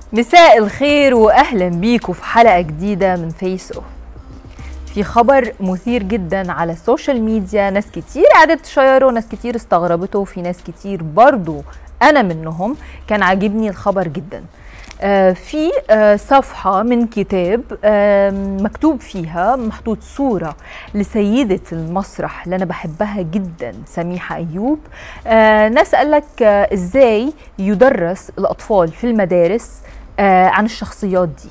مساء الخير واهلا بيكم في حلقه جديده من فيس اوف في خبر مثير جدا على السوشيال ميديا ناس كتير قعدت تشيره ناس كتير استغربته وفي ناس كتير برضو انا منهم كان عاجبني الخبر جدا آه في آه صفحة من كتاب آه مكتوب فيها محطوط صورة لسيدة المسرح اللي أنا بحبها جدا سميحة أيوب ناس قالك إزاي يدرس الأطفال في المدارس عن الشخصيات دي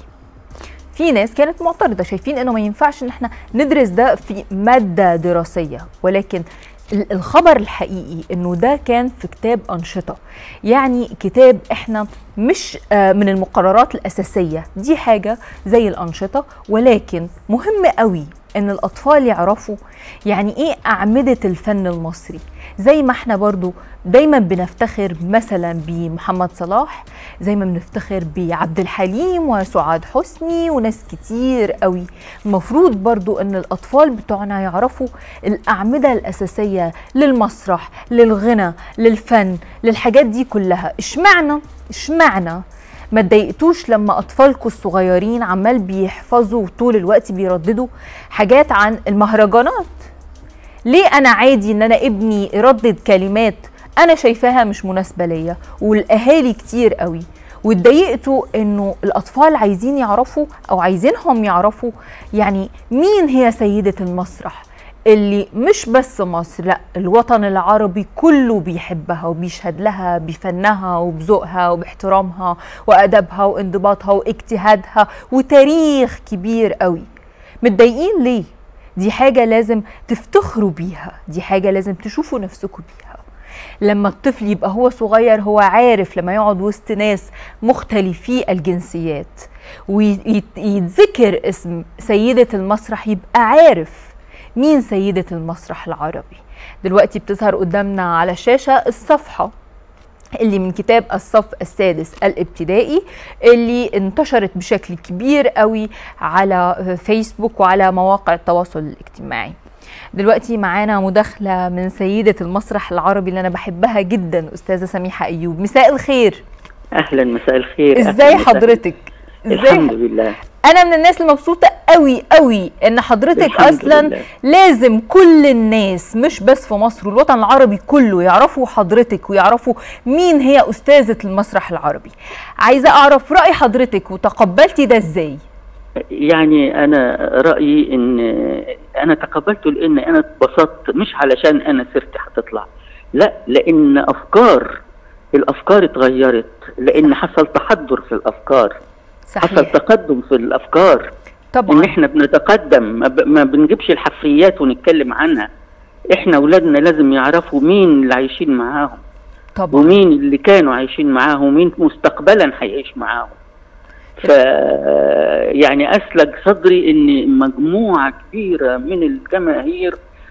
في ناس كانت معترضه شايفين انه ما ينفعش ان احنا ندرس ده في ماده دراسيه ولكن الخبر الحقيقي انه ده كان في كتاب انشطه يعني كتاب احنا مش من المقررات الاساسيه دي حاجه زي الانشطه ولكن مهم قوي ان الاطفال يعرفوا يعني ايه اعمده الفن المصري زي ما احنا برضو دايما بنفتخر مثلا بمحمد صلاح زي ما بنفتخر بعبد الحليم وسعاد حسني وناس كتير قوي المفروض برضو ان الاطفال بتوعنا يعرفوا الاعمده الاساسيه للمسرح للغنى للفن للحاجات دي كلها اشمعنى اشمعنى ما تضايقتوش لما اطفالكم الصغيرين عمال بيحفظوا طول الوقت بيرددوا حاجات عن المهرجانات ليه انا عادي ان انا ابني يردد كلمات انا شايفاها مش مناسبه ليا والاهالي كتير قوي واتضايقتوا انه الاطفال عايزين يعرفوا او عايزينهم يعرفوا يعني مين هي سيده المسرح اللي مش بس مصر لا الوطن العربي كله بيحبها وبيشهد لها بفنها وبذوقها وباحترامها وادبها وانضباطها واجتهادها وتاريخ كبير قوي متضايقين ليه دي حاجه لازم تفتخروا بيها دي حاجه لازم تشوفوا نفسكم بيها لما الطفل يبقى هو صغير هو عارف لما يقعد وسط ناس مختلفي الجنسيات ويتذكر اسم سيدة المسرح يبقى عارف مين سيدة المسرح العربي دلوقتي بتظهر قدامنا على الشاشة الصفحة اللي من كتاب الصف السادس الابتدائي اللي انتشرت بشكل كبير قوي على فيسبوك وعلى مواقع التواصل الاجتماعي دلوقتي معانا مداخلة من سيدة المسرح العربي اللي أنا بحبها جدا أستاذة سميحة أيوب مساء الخير أهلا مساء الخير إزاي حضرتك؟ إزاي الحمد لله انا من الناس المبسوطه قوي قوي ان حضرتك اصلا لله. لازم كل الناس مش بس في مصر والوطن العربي كله يعرفوا حضرتك ويعرفوا مين هي استاذه المسرح العربي عايزه اعرف راي حضرتك وتقبلتي ده ازاي يعني انا رايي ان انا تقبلته لان انا اتبسطت مش علشان انا سيرتي هتطلع لا لان افكار الافكار اتغيرت لان حصل تحضر في الافكار صحيح. حصل تقدم في الافكار طبعا ان احنا بنتقدم ما بنجيبش الحفريات ونتكلم عنها احنا اولادنا لازم يعرفوا مين اللي عايشين معاهم طبعا ومين اللي كانوا عايشين معاهم ومين مستقبلا هيعيش معاهم ف يعني اسلج صدري ان مجموعه كبيره من الجماهير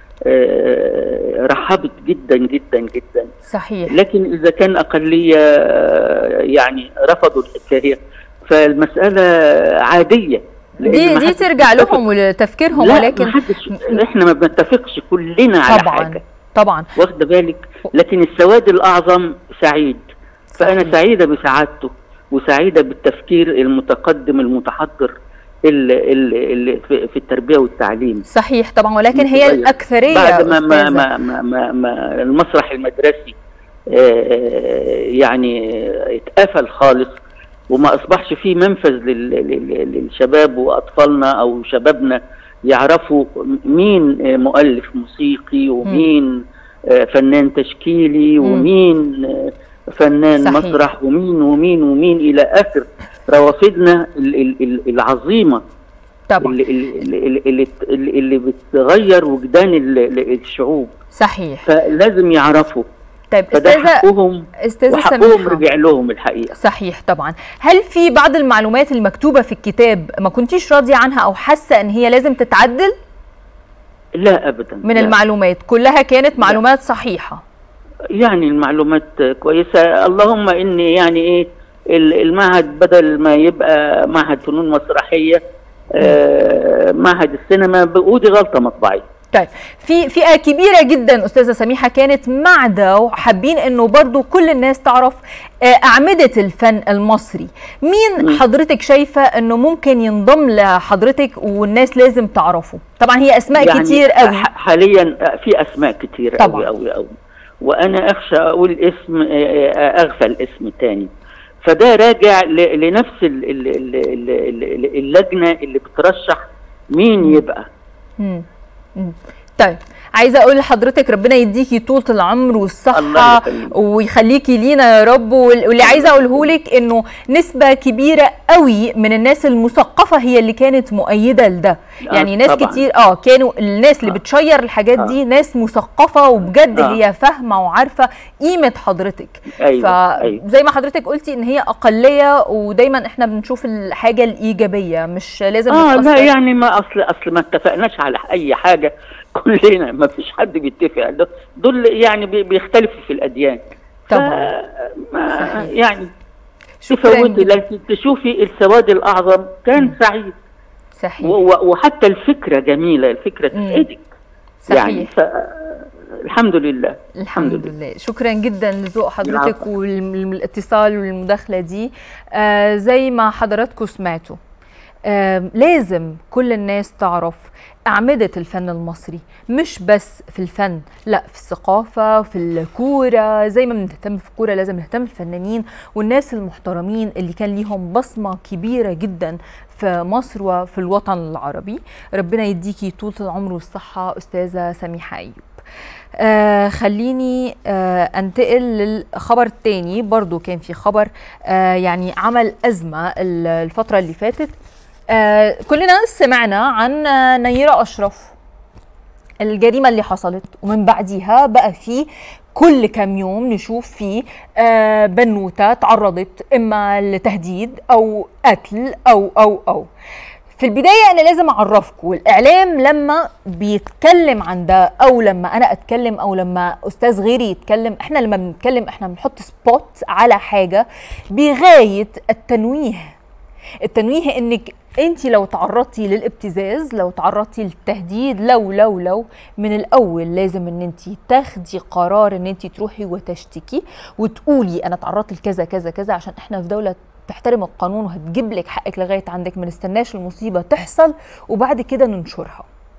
رحبت جدا جدا جدا صحيح لكن اذا كان اقليه يعني رفضوا الحكايه فالمسألة عادية دي دي ترجع لهم ولتفكيرهم لا ولكن محدش احنا ما بنتفقش كلنا على طبعا حاجة طبعا واخدة بالك لكن السواد الأعظم سعيد فأنا صحيح. سعيدة بسعادته وسعيدة بالتفكير المتقدم المتحضر اللي, اللي في, في التربية والتعليم صحيح طبعا ولكن هي الأكثرية بعد ما ما, ما, ما, ما, ما المسرح المدرسي يعني اتقفل خالص وما اصبحش فيه منفذ للشباب واطفالنا او شبابنا يعرفوا مين مؤلف موسيقي ومين فنان تشكيلي ومين فنان صحيح. مسرح ومين ومين ومين الى اخر روافدنا العظيمه طبعا اللي اللي اللي, اللي, اللي بتغير وجدان الشعوب صحيح فلازم يعرفوا طيب فده استاذه حقهم استاذه وحقهم سميحه رجع لهم الحقيقه صحيح طبعا هل في بعض المعلومات المكتوبه في الكتاب ما كنتيش راضيه عنها او حاسه ان هي لازم تتعدل لا ابدا من لا. المعلومات كلها كانت معلومات صحيحه يعني المعلومات كويسه اللهم ان يعني ايه المعهد بدل ما يبقى معهد فنون مسرحيه آه معهد السينما ودي غلطه مطبعيه طيب في فئه كبيره جدا استاذه سميحه كانت مع ده وحابين انه برضو كل الناس تعرف آه، اعمده الفن المصري مين مم. حضرتك شايفه انه ممكن ينضم لحضرتك والناس لازم تعرفه طبعا هي اسماء يعني كتير قوي ح- حاليا في اسماء كتير طبعاً. قوي قوي قوي وانا اخشى اقول اسم آه، آه، اغفل اسم تاني فده راجع ل- لنفس ال- ال- ال- ال- ال- اللجنه اللي بترشح مين يبقى مم. مم. طيب عايزه اقول لحضرتك ربنا يديكي طولة العمر الله والصحه يخليك. ويخليكي لينا يا رب وال- واللي عايزه اقوله لك انه نسبه كبيره قوي من الناس المثقفه هي اللي كانت مؤيده لده آه، يعني ناس طبعاً. كتير اه كانوا الناس اللي آه. بتشير الحاجات آه. دي ناس مثقفه وبجد آه. هي فاهمه وعارفه قيمه حضرتك ايوه ايوه فزي ما حضرتك قلتي ان هي اقليه ودايما احنا بنشوف الحاجه الايجابيه مش لازم اه لا نتأثر. يعني ما اصل اصل ما اتفقناش على اي حاجه كلنا ما فيش حد بيتفق ده- دول يعني بي- بيختلفوا في الاديان طبعاً. ف- ما صحيح. يعني شكرا تفوتي جداً. لكن تشوفي السواد الاعظم كان سعيد صحيح و- و- وحتى الفكره جميله الفكره مم. تسعدك صحيح يعني ف... الحمد لله الحمد لله شكرا جدا لذوق حضرتك العفو. والاتصال والمداخله دي آه زي ما حضراتكم سمعتوا آه لازم كل الناس تعرف أعمدة الفن المصري مش بس في الفن لا في الثقافة في الكورة زي ما بنهتم في الكورة لازم نهتم بالفنانين والناس المحترمين اللي كان ليهم بصمة كبيرة جدا في مصر وفي الوطن العربي ربنا يديكي طولة العمر والصحة أستاذة سميحة أيوب آه خليني آه انتقل للخبر التاني برضو كان في خبر آه يعني عمل أزمة ال- الفترة اللي فاتت آه كلنا سمعنا عن آه نيرة أشرف الجريمة اللي حصلت ومن بعديها بقى في كل كام يوم نشوف فيه آه بنوتة تعرضت إما لتهديد أو قتل أو أو أو في البداية أنا لازم أعرفكم الإعلام لما بيتكلم عن ده أو لما أنا أتكلم أو لما أستاذ غيري يتكلم إحنا لما بنتكلم إحنا بنحط سبوت على حاجة بغاية التنويه التنويه انك انت لو تعرضتي للابتزاز لو تعرضتي للتهديد لو لو لو من الاول لازم ان انت تاخدي قرار ان انت تروحي وتشتكي وتقولي انا تعرضت لكذا كذا كذا عشان احنا في دوله تحترم القانون وهتجيب لك حقك لغايه عندك ما نستناش المصيبه تحصل وبعد كده ننشرها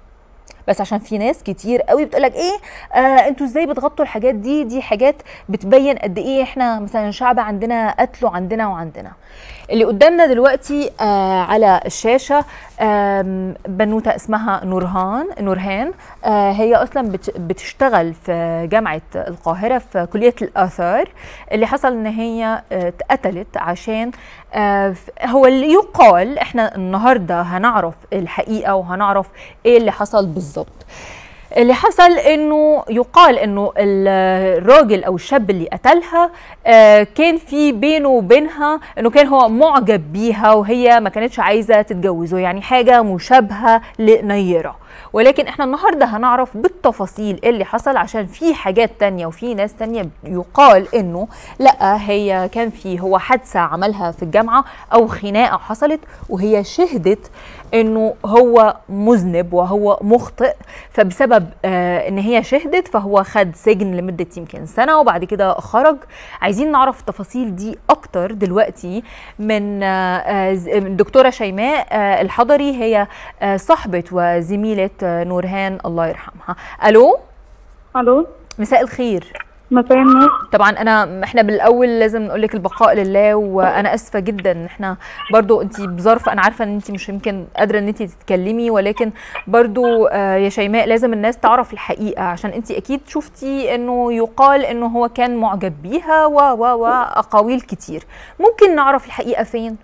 بس عشان في ناس كتير قوي بتقولك ايه آه انتوا ازاي بتغطوا الحاجات دي دي حاجات بتبين قد ايه احنا مثلا شعب عندنا قتل وعندنا وعندنا اللي قدامنا دلوقتي آه على الشاشه آم، بنوته اسمها نورهان نورهان آه هي اصلا بت- بتشتغل في جامعه القاهره في كليه الاثار اللي حصل ان هي آه، اتقتلت عشان آه، ف- هو اللي يقال احنا النهارده هنعرف الحقيقه وهنعرف ايه اللي حصل بالظبط اللي حصل انه يقال انه ال- الراجل او الشاب اللي قتلها آه، كان في بينه وبينها انه كان هو معجب بيها وهي ما كانتش عايزه تتجوزه يعني حاجه مشابهه لنيره ولكن احنا النهارده هنعرف بالتفاصيل ايه اللي حصل عشان في حاجات تانية وفي ناس تانية يقال انه لا هي كان في هو حادثه عملها في الجامعه او خناقه حصلت وهي شهدت انه هو مذنب وهو مخطئ فبسبب آه ان هي شهدت فهو خد سجن لمده يمكن سنه وبعد كده خرج عايزين نعرف التفاصيل دي اكتر دلوقتي من آه آه، ز- من الدكتوره شيماء آه الحضري هي آه صاحبه وزميله آه نورهان الله يرحمها الو الو مساء الخير مساء النور طبعا انا احنا بالاول لازم نقول لك البقاء لله وانا اسفه جدا ان احنا برضو انت بظرف انا عارفه ان انت مش يمكن قادره ان انت تتكلمي ولكن برضو آه، يا شيماء لازم الناس تعرف الحقيقه عشان انت اكيد شفتي انه يقال انه هو كان معجب بيها و و واقاويل كتير ممكن نعرف الحقيقه فين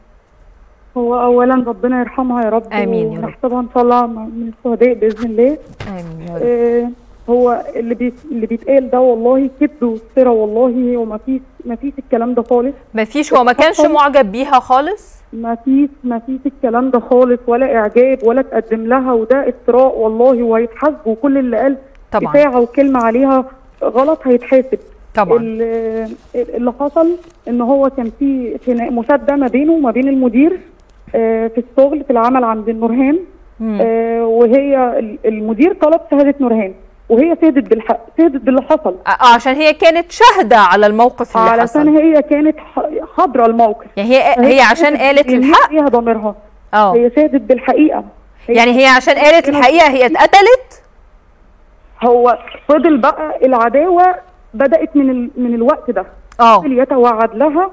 هو اولا ربنا يرحمها يا رب آمين يا رب. ونحسبها ان شاء الله من الشهداء باذن الله امين يا رب آه هو اللي بي اللي بيتقال ده والله كذب وافترا والله وما فيش ما فيش الكلام ده خالص ما فيش هو ما كانش معجب بيها خالص ما فيش ما فيش الكلام ده خالص ولا اعجاب ولا تقدم لها وده افتراء والله وهيتحاسبوا كل اللي قال طبعا اشاعه وكلمه عليها غلط هيتحاسب طبعا ال- اللي حصل ان هو كان في خناق مشاده ما بينه وما بين المدير آه، في الشغل في العمل عند النورهان مم. آه وهي ال- المدير طلب شهاده نورهان وهي شهدت بالحق شهدت باللي حصل آه، عشان هي كانت شاهده على الموقف اللي علشان حصل هي كانت ح- حاضره الموقف يعني هي هي عشان شهدت قالت باللي الحق فيها ضميرها اه هي شهدت بالحقيقه هي يعني هي عشان قالت الحقيقه هي اتقتلت هو فضل بقى العداوه بدات من ال... من الوقت ده اه فضل يتوعد لها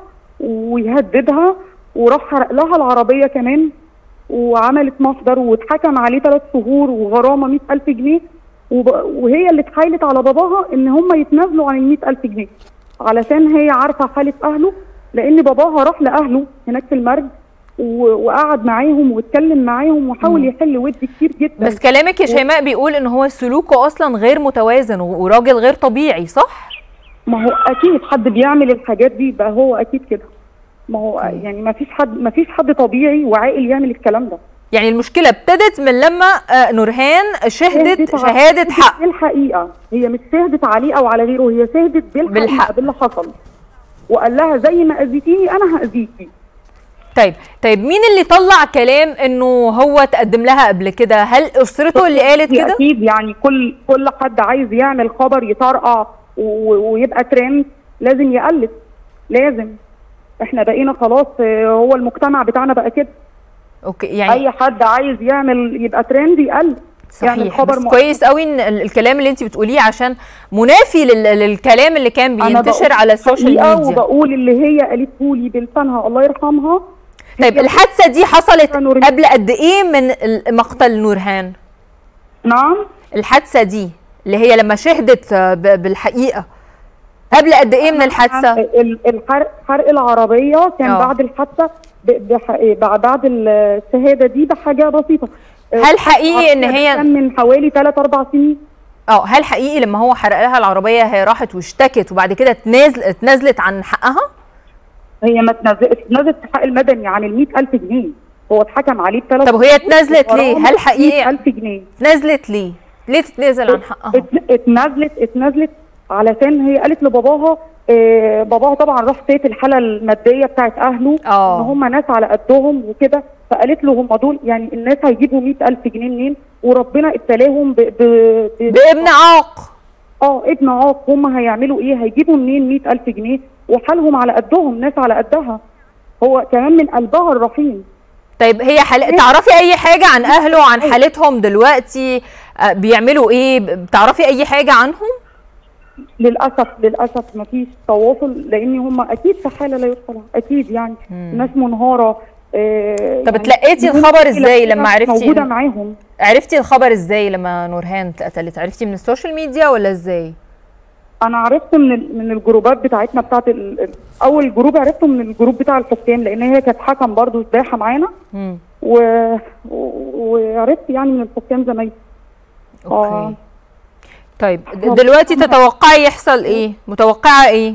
ويهددها وراح حرق لها العربيه كمان وعملت مصدر واتحكم عليه ثلاث شهور وغرامه 100000 جنيه وب... وهي اللي اتحايلت على باباها ان هم يتنازلوا عن ال 100000 جنيه علشان هي عارفه حاله اهله لان باباها راح لاهله هناك في المرج و... وقعد معاهم واتكلم معاهم وحاول يحل ود كتير جدا بس كلامك يا شيماء بيقول ان هو سلوكه اصلا غير متوازن و- وراجل غير طبيعي صح ما هو اكيد حد بيعمل الحاجات دي يبقى هو اكيد كده ما هو يعني ما فيش حد ما فيش حد طبيعي وعاقل يعمل الكلام ده يعني المشكله ابتدت من لما آه، نورهان شهدت على- شهاده حق بالحقيقه هي مش شهدت عليه او على غيره هي شهدت بالحقيقه بالحق. باللي حصل وقال لها زي ما اذيتيني انا هاذيكي طيب طيب مين اللي طلع كلام انه هو تقدم لها قبل كده هل اسرته اللي قالت دي كده اكيد يعني كل كل حد عايز يعمل خبر يطرقع و- ويبقى ترند لازم يألف لازم احنا بقينا خلاص آه، هو المجتمع بتاعنا بقى كده اوكي يعني اي حد عايز يعمل يبقى ترند يألف يعمل صحيح خبر بس مؤثر. كويس قوي ان ال- الكلام اللي انت بتقوليه عشان منافي لل- للكلام اللي كان أنا بينتشر بقول على السوشيال الحقيقة ميديا وبقول اللي هي قالته لي بلسانها الله يرحمها طيب الحادثه دي حصلت نورهان. قبل قد ايه من ال- مقتل نورهان نعم الحادثه دي اللي هي لما شهدت آه، ب- بالحقيقه قبل قد ايه من الحادثه ال- الحرق حرق العربيه كان آه. بعد الحادثه ب- بح- بعد بعد الشهاده دي بحاجه بسيطه هل حقيقي إن هي- كان من حوالي 3 4 سنين اه هل حقيقي لما هو حرق لها العربيه هي راحت واشتكت وبعد كده اتنازل اتنازلت عن حقها هي ما اتنازلت اتنازلت في حق المدني عن ال 100000 جنيه هو اتحكم عليه بثلاث طب وهي اتنازلت ليه؟ هل حقيقي- 1000 جنيه اتنازلت ليه ليه تتنازل عن حقها ات- اتنازلت اتنازلت علشان هي قالت لباباها آه باباها طبعا راح شايف الحاله الماديه بتاعت اهله اه. ان هم ناس على قدهم وكده فقالت له هم دول يعني الناس هيجيبوا 100000 جنيه منين وربنا ابتلاهم ب, ب, ب بابن عاق اه ابن عاق هم هيعملوا ايه هيجيبوا منين 100000 جنيه وحالهم على قدهم ناس على قدها هو كمان من قلبها الرحيم طيب هي حل... تعرفي اي حاجه عن اهله عن حالتهم دلوقتي آه، بيعملوا ايه ب- بتعرفي اي حاجه عنهم للاسف للاسف ما فيش تواصل لان هم اكيد في حاله لا يصلح اكيد يعني ناس منهاره آه طب اتلقيتي الخبر ازاي لما عرفتي موجوده إن- معاهم عرفتي الخبر ازاي لما نورهان اتقتلت عرفتي من السوشيال ميديا ولا ازاي انا عرفت من ال- من الجروبات بتاعتنا بتاعت ال- ال- اول جروب عرفته من الجروب بتاع الحكام لان هي كانت حكم برضو سباحه معانا مم. و... و- وعرفت يعني من الحكام زمايلي اوكي آه. طيب د- دلوقتي تتوقعي يحصل ايه متوقعه ايه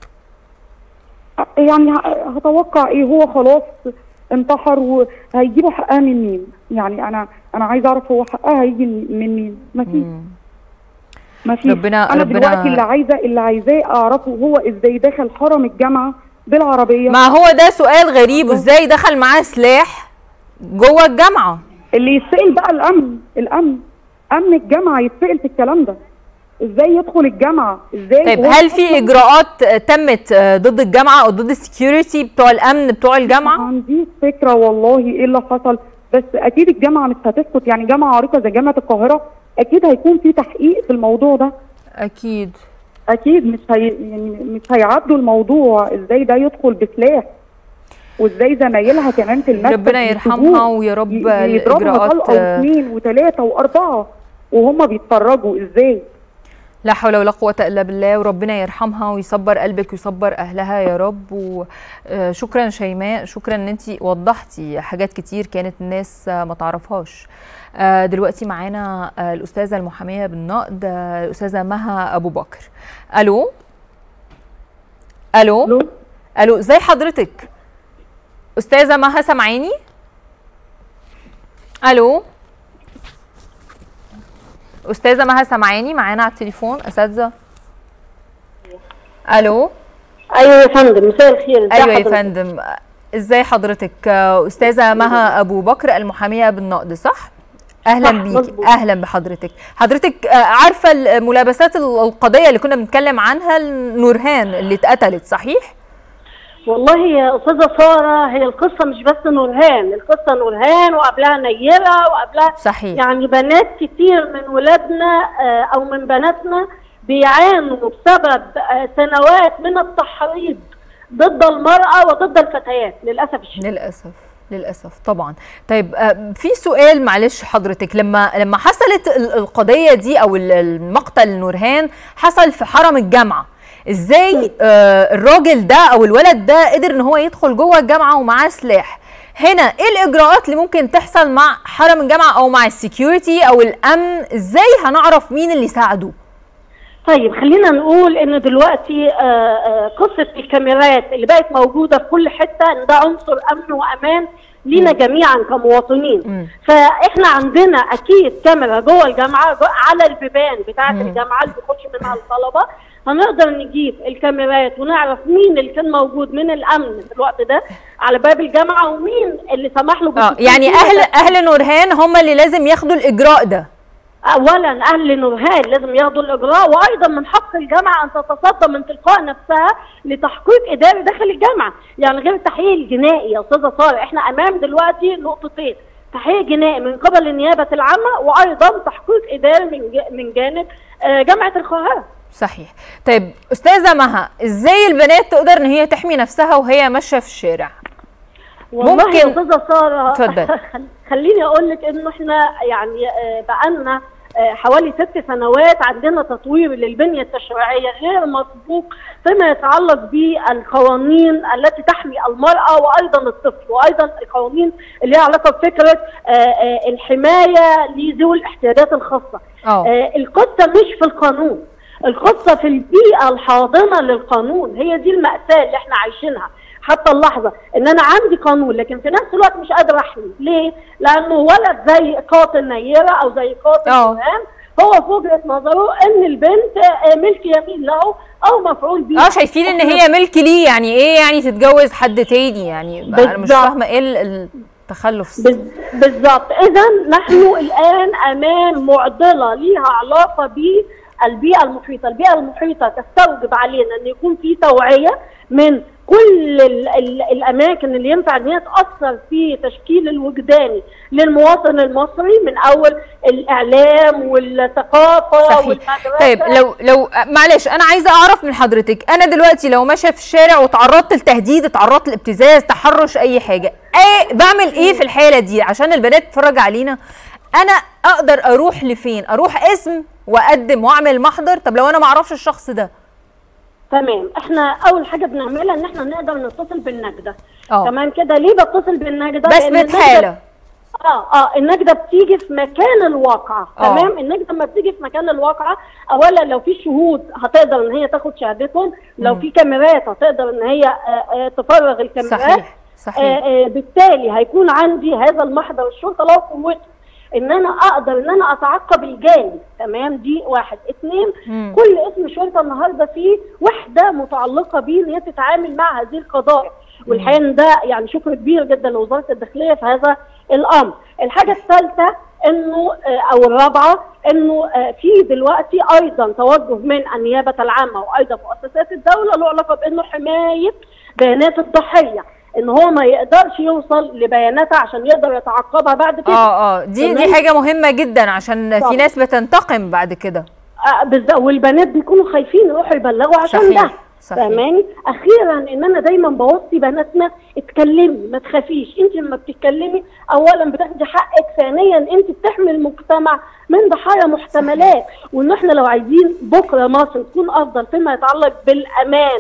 يعني ه- هتوقع ايه هو خلاص انتحر وهيجيبوا حقها من مين يعني انا انا عايزه اعرف هو حقها هيجي من مين ما فيش ما فيش ربنا- انا ربنا- دلوقتي اللي عايزه اللي عايزاه اعرفه هو ازاي دخل حرم الجامعه بالعربيه ما هو ده سؤال غريب وازاي دخل معاه سلاح جوه الجامعه اللي يتسال بقى الامن الامن امن الجامعه يتسال في الكلام ده ازاي يدخل الجامعه ازاي طيب هو هل في أصلاً اجراءات آه، تمت آه، ضد الجامعه او ضد السكيورتي بتوع الامن بتوع ما الجامعه عنديش فكره والله ايه اللي حصل بس اكيد الجامعه مش هتسكت يعني جامعه عريقه زي جامعه القاهره اكيد هيكون في تحقيق في الموضوع ده اكيد اكيد مش هي يعني مش هيعدوا الموضوع ازاي ده يدخل بسلاح وازاي زمايلها كمان في المكتب ربنا يرحمها يسيبوه ويا رب ي- يضربها الاجراءات طلقه آه، واثنين وثلاثه واربعه وهم بيتفرجوا ازاي لا حول ولا قوة إلا بالله وربنا يرحمها ويصبر قلبك ويصبر أهلها يا رب وشكرا شيماء شكرا إن أنت وضحتي حاجات كتير كانت الناس آه، ما تعرفهاش آه، دلوقتي معانا آه، الأستاذة المحامية بالنقد آه، الأستاذة مها أبو بكر ألو ألو الو ألو إزاي حضرتك أستاذة مها سامعاني ألو أستاذة مها سامعاني معانا على التليفون أساتذة ألو ايوه يا فندم مساء الخير ازي أيوة يا حضرتك؟ فندم إزاي حضرتك آه، أستاذة مها أبو بكر المحامية بالنقد صح؟ اهلا صح، بيكي مظبوط. اهلا بحضرتك حضرتك آه، عارفه الملابسات ال- القضيه اللي كنا بنتكلم عنها نورهان اللي اتقتلت صحيح والله يا استاذه ساره هي القصه مش بس نورهان القصه نورهان وقبلها نيره وقبلها صحيح يعني بنات كتير من ولادنا آه، او من بناتنا بيعانوا بسبب آه، سنوات من التحريض ضد المراه وضد الفتيات للاسف الشديد للاسف للاسف طبعا طيب آه، في سؤال معلش حضرتك لما لما حصلت ال- القضيه دي او ال- المقتل نورهان حصل في حرم الجامعه ازاي آه الراجل ده او الولد ده قدر ان هو يدخل جوه الجامعه ومعاه سلاح هنا ايه الاجراءات اللي ممكن تحصل مع حرم الجامعه او مع السكيورتي او الامن ازاي هنعرف مين اللي ساعده طيب خلينا نقول ان دلوقتي آه، آه، قصه الكاميرات اللي بقت موجوده في كل حته ان ده عنصر امن وامان لينا جميعا كمواطنين مم. فاحنا عندنا اكيد كاميرا جوه الجامعه جو- على البيبان بتاعه مم. الجامعه اللي بيخش منها الطلبه هنقدر نجيب الكاميرات ونعرف مين اللي كان موجود من الامن في الوقت ده على باب الجامعه ومين اللي سمح له اه بالدخول يعني فيه اهل وتسجيل. اهل نورهان هم اللي لازم ياخدوا الاجراء ده اولا اهل نورهان لازم ياخدوا الاجراء وايضا من حق الجامعه ان تتصدى من تلقاء نفسها لتحقيق اداري داخل الجامعه يعني غير التحقيق الجنائي يا استاذه ساره احنا امام دلوقتي نقطتين تحقيق جنائي من قبل النيابه العامه وايضا تحقيق اداري من ج- من جانب آه، جامعه القاهره صحيح طيب استاذه مها ازاي البنات تقدر ان هي تحمي نفسها وهي ماشيه في الشارع والله ممكن- يا استاذه ساره اتفضل. خل- خليني اقول لك انه احنا يعني آه، بقالنا آه، حوالي ست سنوات عندنا تطوير للبنيه التشريعيه غير مسبوق فيما يتعلق بالقوانين التي تحمي المراه وايضا الطفل وايضا القوانين اللي لها علاقه بفكره آه، آه، الحمايه لذوي الاحتياجات الخاصه. اه آه، القصه مش في القانون القصه في البيئه الحاضنه للقانون هي دي الماساه اللي احنا عايشينها حتى اللحظه ان انا عندي قانون لكن في نفس الوقت مش قادر احمي ليه لانه ولد زي قاتل نيره او زي قاتل آه. فلان هو في وجهه نظره ان البنت آه، ملك يمين له او مفعول به اه شايفين ان هي ملك ليه يعني ايه يعني تتجوز حد تاني يعني انا مش بالظبط. فاهمه ايه ال- التخلف بز- بالظبط اذا نحن الان امام معضله ليها علاقه بالبيئه المحيطه البيئه المحيطه تستوجب علينا ان يكون في توعيه من كل ال ال الاماكن اللي ينفع ان هي تاثر في تشكيل الوجداني للمواطن المصري من اول الاعلام والثقافه صحيح والمدرسه طيب لو لو معلش انا عايزه اعرف من حضرتك انا دلوقتي لو ماشيه في الشارع وتعرضت لتهديد اتعرضت لابتزاز تحرش اي حاجه ايه بعمل ايه في الحاله دي عشان البنات تتفرج علينا انا اقدر اروح لفين اروح اسم واقدم واعمل محضر طب لو انا ما اعرفش الشخص ده تمام احنا اول حاجه بنعملها ان احنا نقدر نتصل بالنجده اه تمام كده ليه بتصل بالنجده بس لأن النجدة- بتحاله اه اه النجده بتيجي في مكان الواقعه آه. تمام النجده لما بتيجي في مكان الواقعه اولا لو في شهود هتقدر ان هي تاخد شهادتهم لو مم. في كاميرات هتقدر ان هي آه آه تفرغ الكاميرات صحيح صحيح آه آه بالتالي هيكون عندي هذا المحضر الشرطه له قوته ان انا اقدر ان انا اتعقب الجاني تمام دي واحد اثنين مم. كل اسم شرطه النهارده فيه وحده متعلقه بيه ان هي تتعامل مع هذه القضايا والحقيقه ان ده يعني شكر كبير جدا لوزاره الداخليه في هذا الامر. الحاجه الثالثه انه آه، او الرابعه انه آه، في دلوقتي ايضا توجه من النيابه العامه وايضا مؤسسات الدوله له علاقه بانه حمايه بيانات الضحيه ان هو ما يقدرش يوصل لبياناتها عشان يقدر يتعقبها بعد كده. اه اه دي دي تمام. حاجه مهمه جدا عشان في طبعا. ناس بتنتقم بعد كده آه، بالظبط والبنات بيكونوا خايفين يروحوا يبلغوا عشان صحيح، ده صحيح. فاهماني اخيرا ان انا دايما بوصي بناتنا اتكلمي ما تخافيش انت لما بتتكلمي اولا بتاخدي حقك ثانيا انت بتحمي المجتمع من ضحايا محتملات وان احنا لو عايزين بكره مصر تكون افضل فيما يتعلق بالامان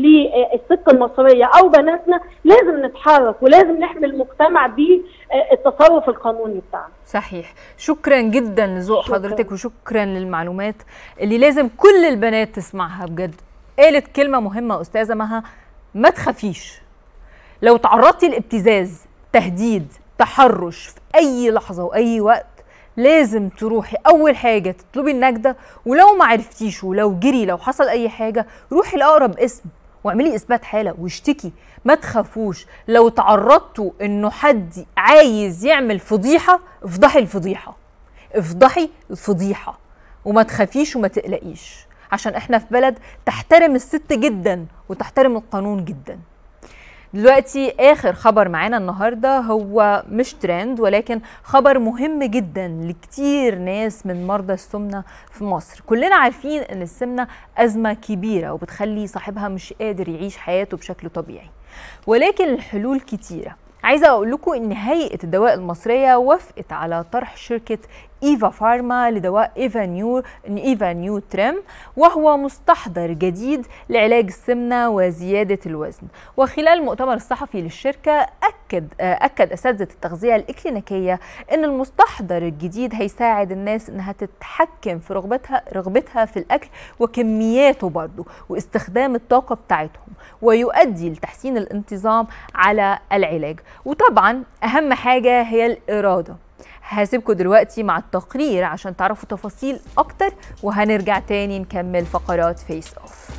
للست المصريه او بناتنا لازم نتحرك ولازم نحمي المجتمع بالتصرف القانوني بتاعنا صحيح شكرا جدا لذوق شكراً. حضرتك وشكرا للمعلومات اللي لازم كل البنات تسمعها بجد قالت كلمة مهمة أستاذة مها ما تخافيش لو تعرضتي لابتزاز تهديد تحرش في أي لحظة وأي وقت لازم تروحي أول حاجة تطلبي النجدة ولو ما عرفتيش ولو جري لو حصل أي حاجة روحي لأقرب اسم واعملي اثبات حاله واشتكي ما تخافوش لو تعرضتوا انه حد عايز يعمل فضيحه افضحي الفضيحه افضحي الفضيحه وما تخافيش وما تقلقيش عشان احنا في بلد تحترم الست جدا وتحترم القانون جدا دلوقتي اخر خبر معانا النهارده هو مش ترند ولكن خبر مهم جدا لكتير ناس من مرضى السمنه في مصر كلنا عارفين ان السمنه ازمه كبيره وبتخلي صاحبها مش قادر يعيش حياته بشكل طبيعي ولكن الحلول كتيره عايزه اقول لكم ان هيئه الدواء المصريه وافقت على طرح شركه ايفا فارما لدواء ايفا نيو ايفا نيو تريم وهو مستحضر جديد لعلاج السمنه وزياده الوزن وخلال المؤتمر الصحفي للشركه اكد اكد اساتذه التغذيه الاكلينيكيه ان المستحضر الجديد هيساعد الناس انها تتحكم في رغبتها رغبتها في الاكل وكمياته برضه واستخدام الطاقه بتاعتهم ويؤدي لتحسين الانتظام على العلاج وطبعا اهم حاجه هي الاراده هسيبكم دلوقتي مع التقرير عشان تعرفوا تفاصيل اكتر وهنرجع تاني نكمل فقرات فيس اوف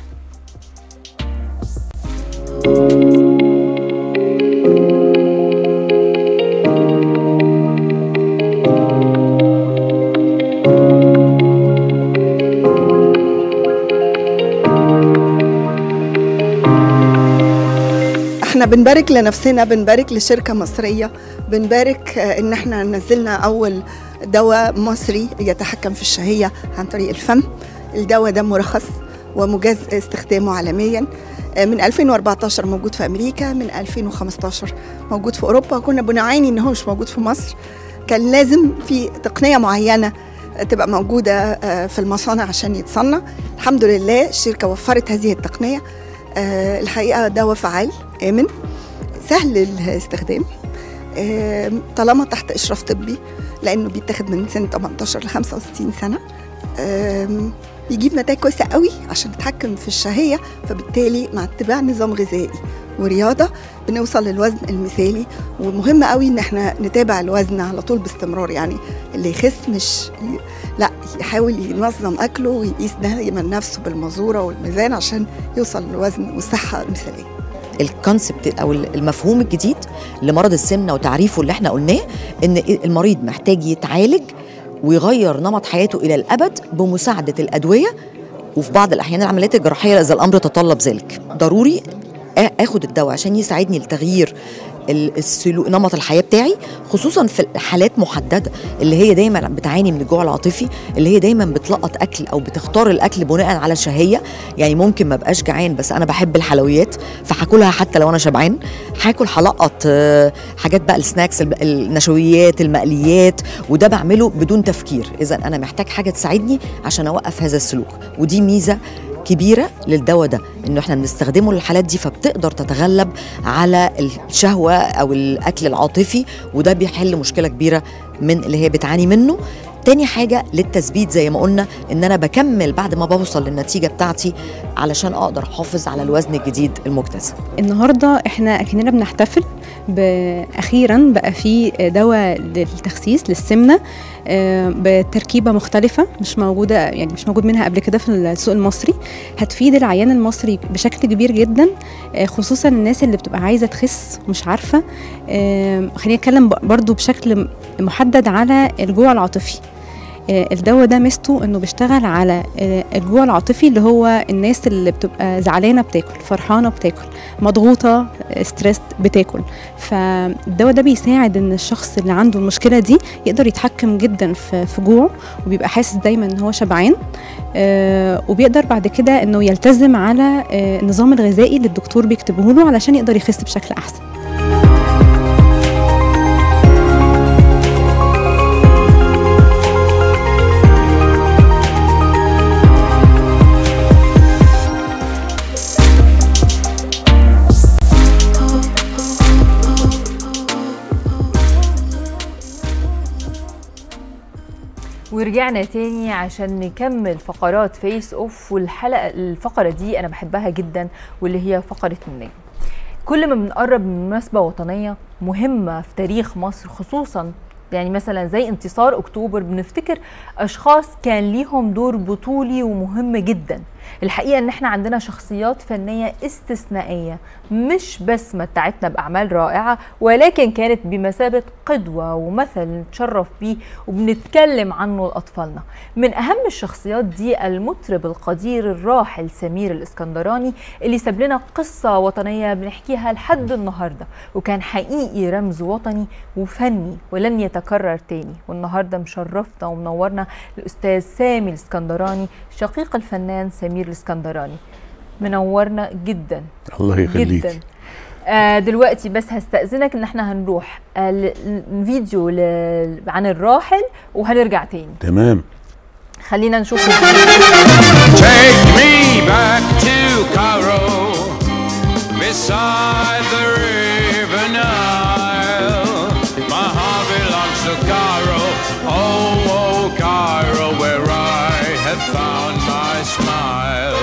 احنا بنبارك لنفسنا بنبارك لشركة مصرية بنبارك ان احنا نزلنا اول دواء مصري يتحكم في الشهية عن طريق الفم الدواء ده مرخص ومجاز استخدامه عالميا من 2014 موجود في امريكا من 2015 موجود في اوروبا كنا بنعاني ان هو مش موجود في مصر كان لازم في تقنيه معينه تبقى موجوده في المصانع عشان يتصنع الحمد لله الشركه وفرت هذه التقنيه الحقيقه دواء فعال امن سهل الاستخدام طالما تحت اشراف طبي لانه بيتاخد من سن 18 ل 65 سنه بيجيب نتائج كويسه قوي عشان نتحكم في الشهيه فبالتالي مع اتباع نظام غذائي ورياضه بنوصل للوزن المثالي ومهم قوي ان احنا نتابع الوزن على طول باستمرار يعني اللي يخس مش لا يحاول ينظم اكله ويقيس دايما نفسه بالمزوره والميزان عشان يوصل للوزن والصحه المثاليه الكونسبت او المفهوم الجديد لمرض السمنه وتعريفه اللي احنا قلناه ان المريض محتاج يتعالج ويغير نمط حياته الى الابد بمساعده الادويه وفي بعض الاحيان العمليات الجراحيه اذا الامر تطلب ذلك ضروري اخد الدواء عشان يساعدني لتغيير السلوك نمط الحياه بتاعي خصوصا في حالات محدده اللي هي دايما بتعاني من الجوع العاطفي اللي هي دايما بتلقط اكل او بتختار الاكل بناء على شهيه يعني ممكن ما بقاش جعان بس انا بحب الحلويات فهاكلها حتى لو انا شبعان هاكل هلقط حاجات بقى السناكس النشويات المقليات وده بعمله بدون تفكير اذا انا محتاج حاجه تساعدني عشان اوقف هذا السلوك ودي ميزه كبيره للدواء ده انه احنا بنستخدمه للحالات دي فبتقدر تتغلب على الشهوه او الاكل العاطفي وده بيحل مشكله كبيره من اللي هي بتعاني منه تاني حاجة للتثبيت زي ما قلنا ان انا بكمل بعد ما بوصل للنتيجة بتاعتي علشان اقدر احافظ على الوزن الجديد المكتسب النهاردة احنا اكننا بنحتفل اخيرا بقى في دواء للتخسيس للسمنه بتركيبه مختلفه مش موجوده يعني مش موجود منها قبل كده في السوق المصري هتفيد العيان المصري بشكل كبير جدا خصوصا الناس اللي بتبقى عايزه تخس ومش عارفه خليني اتكلم برضو بشكل محدد على الجوع العاطفي الدواء ده ميزته انه بيشتغل على الجوع العاطفي اللي هو الناس اللي بتبقى زعلانه بتاكل فرحانه بتاكل مضغوطه ستريس بتاكل فالدواء ده بيساعد ان الشخص اللي عنده المشكله دي يقدر يتحكم جدا في جوعه وبيبقى حاسس دايما ان هو شبعان وبيقدر بعد كده انه يلتزم على النظام الغذائي اللي الدكتور بيكتبه له علشان يقدر يخس بشكل احسن ورجعنا تاني عشان نكمل فقرات فيس اوف والحلقه الفقره دي انا بحبها جدا واللي هي فقره النجم كل ما بنقرب من مناسبه وطنيه مهمه في تاريخ مصر خصوصا يعني مثلا زي انتصار اكتوبر بنفتكر اشخاص كان ليهم دور بطولي ومهم جدا الحقيقه ان احنا عندنا شخصيات فنيه استثنائيه مش بس متعتنا باعمال رائعه ولكن كانت بمثابه قدوه ومثل نتشرف بيه وبنتكلم عنه لاطفالنا من اهم الشخصيات دي المطرب القدير الراحل سمير الاسكندراني اللي ساب لنا قصه وطنيه بنحكيها لحد النهارده وكان حقيقي رمز وطني وفني ولن يتكرر تاني والنهارده مشرفنا ومنورنا الاستاذ سامي الاسكندراني شقيق الفنان سمير الاسكندراني منورنا جدا الله يخليك جدا آه دلوقتي بس هستأذنك ان احنا هنروح آه ل- ل- فيديو ل- عن الراحل وهنرجع تاني تمام خلينا نشوف Take me back to Cairo, beside the river Nile. My heart belongs to Cairo, oh, oh, Cairo, where I have found my smile.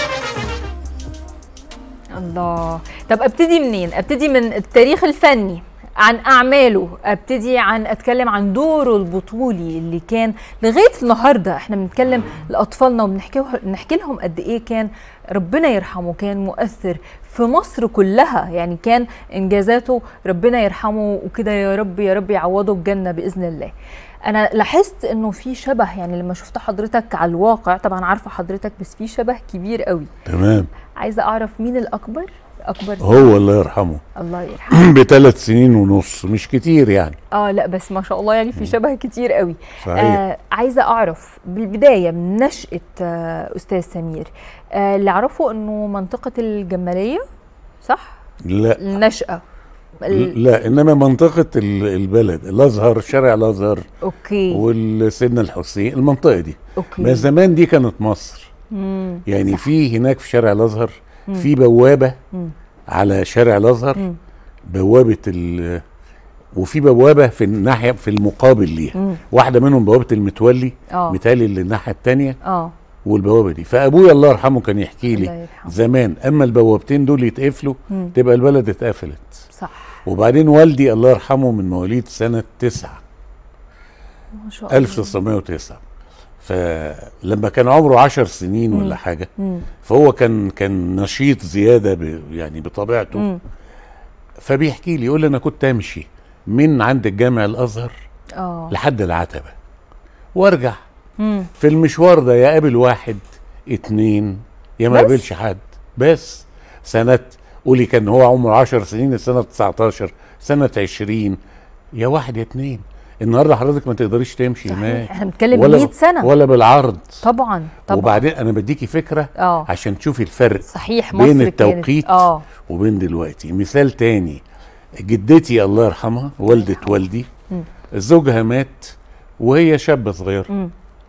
الله طب ابتدي منين ابتدي من التاريخ الفني عن اعماله ابتدي عن اتكلم عن دوره البطولي اللي كان لغايه النهارده احنا بنتكلم لاطفالنا وبنحكي نحكي لهم قد ايه كان ربنا يرحمه كان مؤثر في مصر كلها يعني كان انجازاته ربنا يرحمه وكده يا رب يا رب يعوضه الجنه باذن الله انا لاحظت انه في شبه يعني لما شفت حضرتك على الواقع طبعا عارفه حضرتك بس في شبه كبير قوي تمام عايزه اعرف مين الاكبر اكبر سن. هو الله يرحمه الله يرحمه بثلاث سنين ونص مش كتير يعني اه لا بس ما شاء الله يعني في شبه كتير قوي صحيح آه عايزه اعرف بالبدايه من نشاه آه استاذ سمير آه اللي اعرفه انه منطقه الجماليه صح لا النشاه ال- لا انما منطقه ال- البلد الازهر شارع الازهر اوكي والسيدنا الحسين المنطقه دي اوكي ما زمان دي كانت مصر مم. يعني في هناك في شارع الازهر في بوابه مم. على شارع الازهر مم. بوابه ال وفي بوابه في الناحيه في المقابل ليها مم. واحده منهم بوابه المتولي اه متهيألي اللي الناحيه الثانيه اه والبوابه دي فابويا الله يرحمه كان يحكي الله لي يرحمه زمان اما البوابتين دول يتقفلوا مم. تبقى البلد اتقفلت صح وبعدين والدي الله يرحمه من مواليد سنه 9 ما شاء الله 1909 فلما كان عمره عشر سنين ولا حاجه مم. فهو كان كان نشيط زياده ب يعني بطبيعته مم. فبيحكي لي يقول لي انا كنت امشي من عند الجامع الازهر اه لحد العتبه وارجع مم. في المشوار ده يا قابل واحد اتنين يا ما بس؟ قابلش حد بس سنة قولي كان هو عمره عشر سنين السنة 19 سنة 20 يا واحد يا اتنين النهارده حضرتك ما تقدريش تمشي صحيح هناك احنا بنتكلم ولا 100 سنه ولا بالعرض طبعا طبعا وبعدين انا بديكي فكرة اه عشان تشوفي الفرق صحيح مصر بين كانت- التوقيت اه وبين دلوقتي مثال تاني جدتي الله يرحمها والدة والدي مم. زوجها مات وهي شابة صغيرة مم.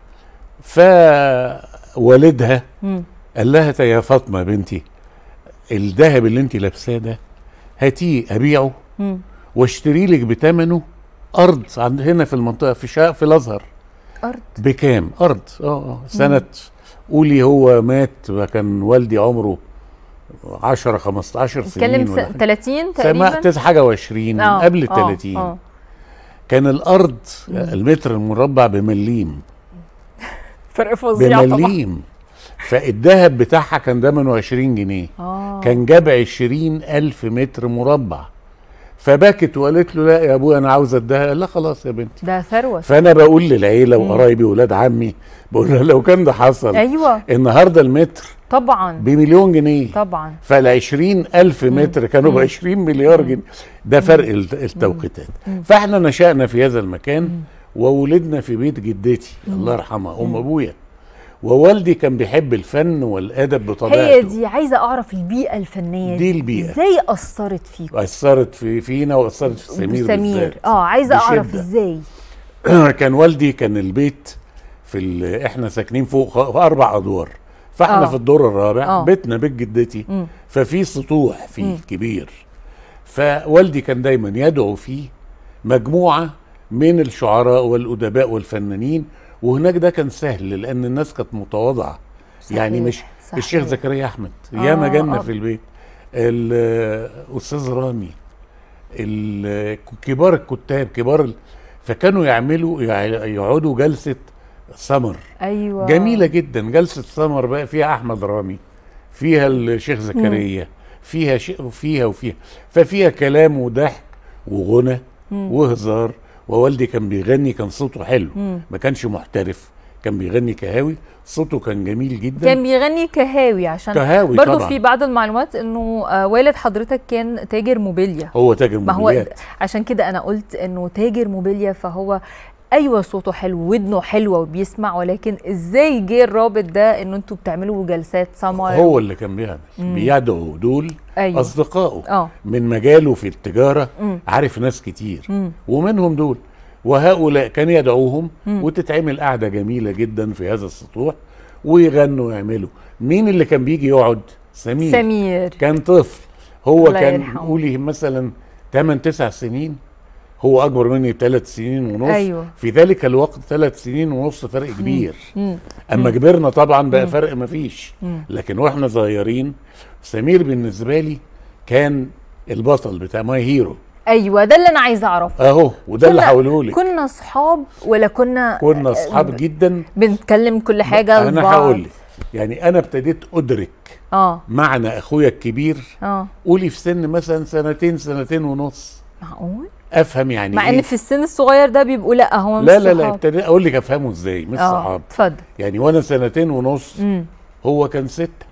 فوالدها مم. قال لها يا فاطمة بنتي الذهب اللي انت لابساه ده هاتيه ابيعه مم. واشتري لك بثمنه ارض عند هنا في المنطقة في شا في الازهر ارض بكام ارض اه اه سنة قولي هو مات كان والدي عمره 10 15 سنين نتكلم ولا س- حاجة. 30 سما تقريبا تسعة حاجة وعشرين آه، قبل ال آه، 30 آه. كان الارض المتر المربع بمليم فرق فظيع طبعا بمليم فالذهب بتاعها كان ثمنه 20 جنيه اه كان جاب 20 ألف متر مربع فبكت وقالت له لا يا ابويا انا عاوزه الذهب قال لا خلاص يا بنتي ده ثروه فانا بقول للعيله وقرايبي واولاد عمي بقول لها لو كان ده حصل ايوه النهارده المتر طبعا بمليون جنيه طبعا فال 20 ألف متر كانوا ب 20 مليار جنيه ده فرق الت- التوقيتات فاحنا نشأنا في هذا المكان وولدنا في بيت جدتي الله يرحمها أم أبويا ووالدي كان بيحب الفن والأدب بطبيعته هي دي عايزه اعرف البيئه الفنيه دي البيئة. ازاي اثرت فيكم أثرت في فينا وأثرت في سمير, سمير بالذات. اه عايزه اعرف بشدة. ازاي كان والدي كان البيت في ال- احنا ساكنين فوق خ- في اربع ادوار فاحنا آه. في الدور الرابع آه. بيتنا بيت جدتي مم. ففي سطوح فيه مم. كبير فوالدي كان دايما يدعو فيه مجموعه من الشعراء والادباء والفنانين وهناك ده كان سهل لان الناس كانت متواضعه صحيح، يعني مش صحيح. الشيخ زكريا احمد آه، ياما جالنا آه. في البيت الاستاذ رامي ال- كبار الكتاب كبار ال... فكانوا يعملوا يع- يقعدوا جلسه سمر ايوه جميله جدا جلسه سمر بقى فيها احمد رامي فيها الشيخ زكريا فيها شيء وفيها وفيها ففيها كلام وضحك وغنى وهزار ووالدي كان بيغني كان صوته حلو ما كانش محترف كان بيغني كهاوي صوته كان جميل جدا كان بيغني كهاوي عشان كهاوي برضو طبعا في بعض المعلومات انه آه، والد حضرتك كان تاجر موبيليا هو تاجر ما هو موبيليات عشان كده انا قلت انه تاجر موبيليا فهو ايوه صوته حلو ودنه حلوه وبيسمع ولكن ازاي جه الرابط ده انه انتوا بتعملوا جلسات سمر هو اللي كان بيعمل بيدعو دول أيوة. اصدقائه اه من مجاله في التجاره مم. عارف ناس كتير مم. ومنهم دول وهؤلاء كان يدعوهم وتتعمل قعده جميله جدا في هذا السطوح ويغنوا ويعملوا مين اللي كان بيجي يقعد سمير سمير كان طفل هو الله كان يرحمه. قولي مثلا 8 9 سنين هو اكبر مني بثلاث سنين ونص أيوة. في ذلك الوقت ثلاث سنين ونص فرق كبير مم. اما كبرنا طبعا بقى فرق مفيش مم. لكن واحنا صغيرين سمير بالنسبه لي كان البطل بتاع ماي هيرو ايوه ده اللي انا عايزه اعرفه اهو وده اللي كنا- هقوله لك كنا اصحاب ولا كنا كنا اصحاب جدا بنتكلم كل حاجه انا لبعض؟ هقول لك يعني انا ابتديت ادرك اه معنى اخويا الكبير اه قولي في سن مثلا سنتين سنتين ونص معقول افهم يعني مع إيه؟ ان في السن الصغير ده بيبقوا لا هو مش لا لا لا صحاب. ابتديت اقول لك افهمه ازاي مش اه صحاب اتفضل يعني وانا سنتين ونص امم هو كان ستة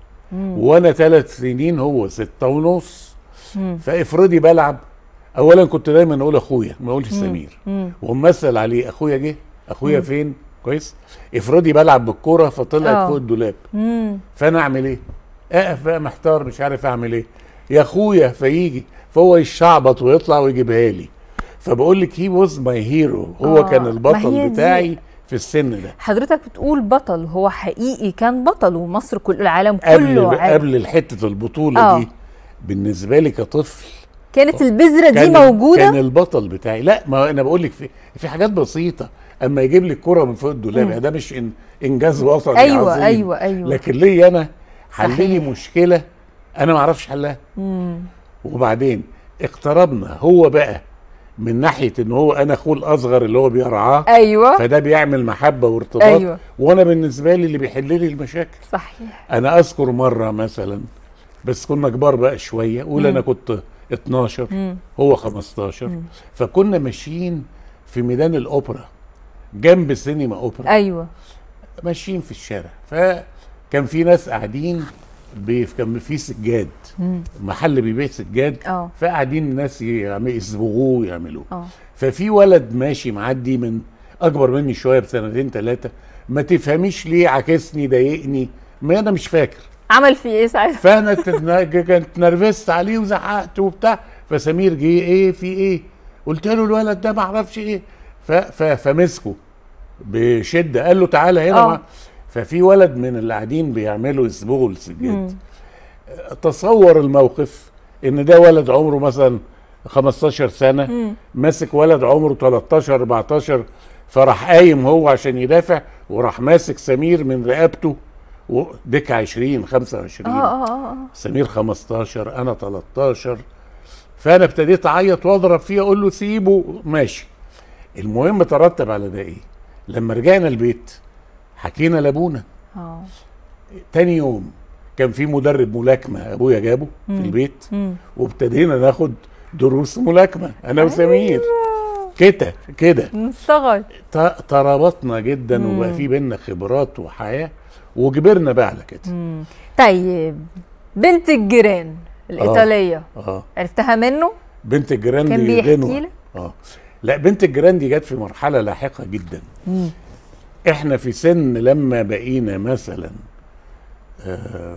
وانا ثلاث سنين هو ستة ونص مم. فافرضي بلعب اولا كنت دايما اقول اخويا ما اقولش سمير مم. ومثل عليه اخويا جه اخويا فين كويس افرضي بلعب بالكوره فطلعت آه. فوق الدولاب امم فانا اعمل ايه اقف بقى محتار مش عارف اعمل ايه يا اخويا فيجي فهو يشعبط ويطلع ويجيبها لي فبقول لك هي واز ماي هيرو هو آه، كان ما هي البطل دي. بتاعي في السن ده حضرتك بتقول بطل هو حقيقي كان بطل ومصر كل العالم قبل كله عارف. قبل حته البطوله آه. دي بالنسبه لي كطفل كانت البذره دي كان موجوده كان البطل بتاعي لا ما انا بقول لك في في حاجات بسيطه اما يجيب لي الكره من فوق الدولاب يعني ده مش إن انجاز وطني أيوة، عظيم. أيوة، أيوة. لكن ليه انا حل لي صحيح. مشكله انا ما اعرفش حلها مم. وبعدين اقتربنا هو بقى من ناحيه ان هو انا اخوه الاصغر اللي هو بيرعاه ايوه فده بيعمل محبه وارتباط أيوة. وانا بالنسبه لي اللي بيحل لي المشاكل صحيح انا اذكر مره مثلا بس كنا كبار بقى شويه قول انا كنت 12 مم. هو 15 فكنا ماشيين في ميدان الاوبرا جنب سينما اوبرا ايوه ماشيين في الشارع فكان في ناس قاعدين بي- كان في سجاد محل بيبيع سجاد اه. فقاعدين الناس يعملوا يصبغوه ويعملوه اه ففي ولد ماشي معدي من اكبر مني شويه بسنتين ثلاثه ما تفهميش ليه عاكسني ضايقني ما انا مش فاكر عمل في ايه ساعتها فانا تن- كنت نرفزت عليه وزعقت وبتاع فسمير جه ايه في ايه قلت له الولد ده ما اعرفش ايه ف- ف- فمسكه بشده قال له تعالى هنا آه. مع- ففي ولد من اللي قاعدين بيعملوا يصبغوا السجاد تصور الموقف ان ده ولد عمره مثلا 15 سنه ماسك ولد عمره 13 14 فراح قايم هو عشان يدافع وراح ماسك سمير من رقبته وديك 20 25 اه اه اه سمير 15 انا 13 فانا ابتديت اعيط واضرب فيه اقول له سيبه ماشي المهم ترتب على ده ايه لما رجعنا البيت حكينا لابونا اه تاني يوم كان في مدرب ملاكمه ابويا جابه في البيت مم. وابتدينا ناخد دروس ملاكمه انا وسمير كده كده من الصغر ت- ترابطنا جدا وبقى في بينا خبرات وحياه وكبرنا بقى على كده طيب بنت الجيران الايطاليه اه عرفتها منه بنت الجيران كان دي بيحكي غنوة. لك؟ اه لا بنت الجيران دي جت في مرحله لاحقه جدا احنا في سن لما بقينا مثلا آه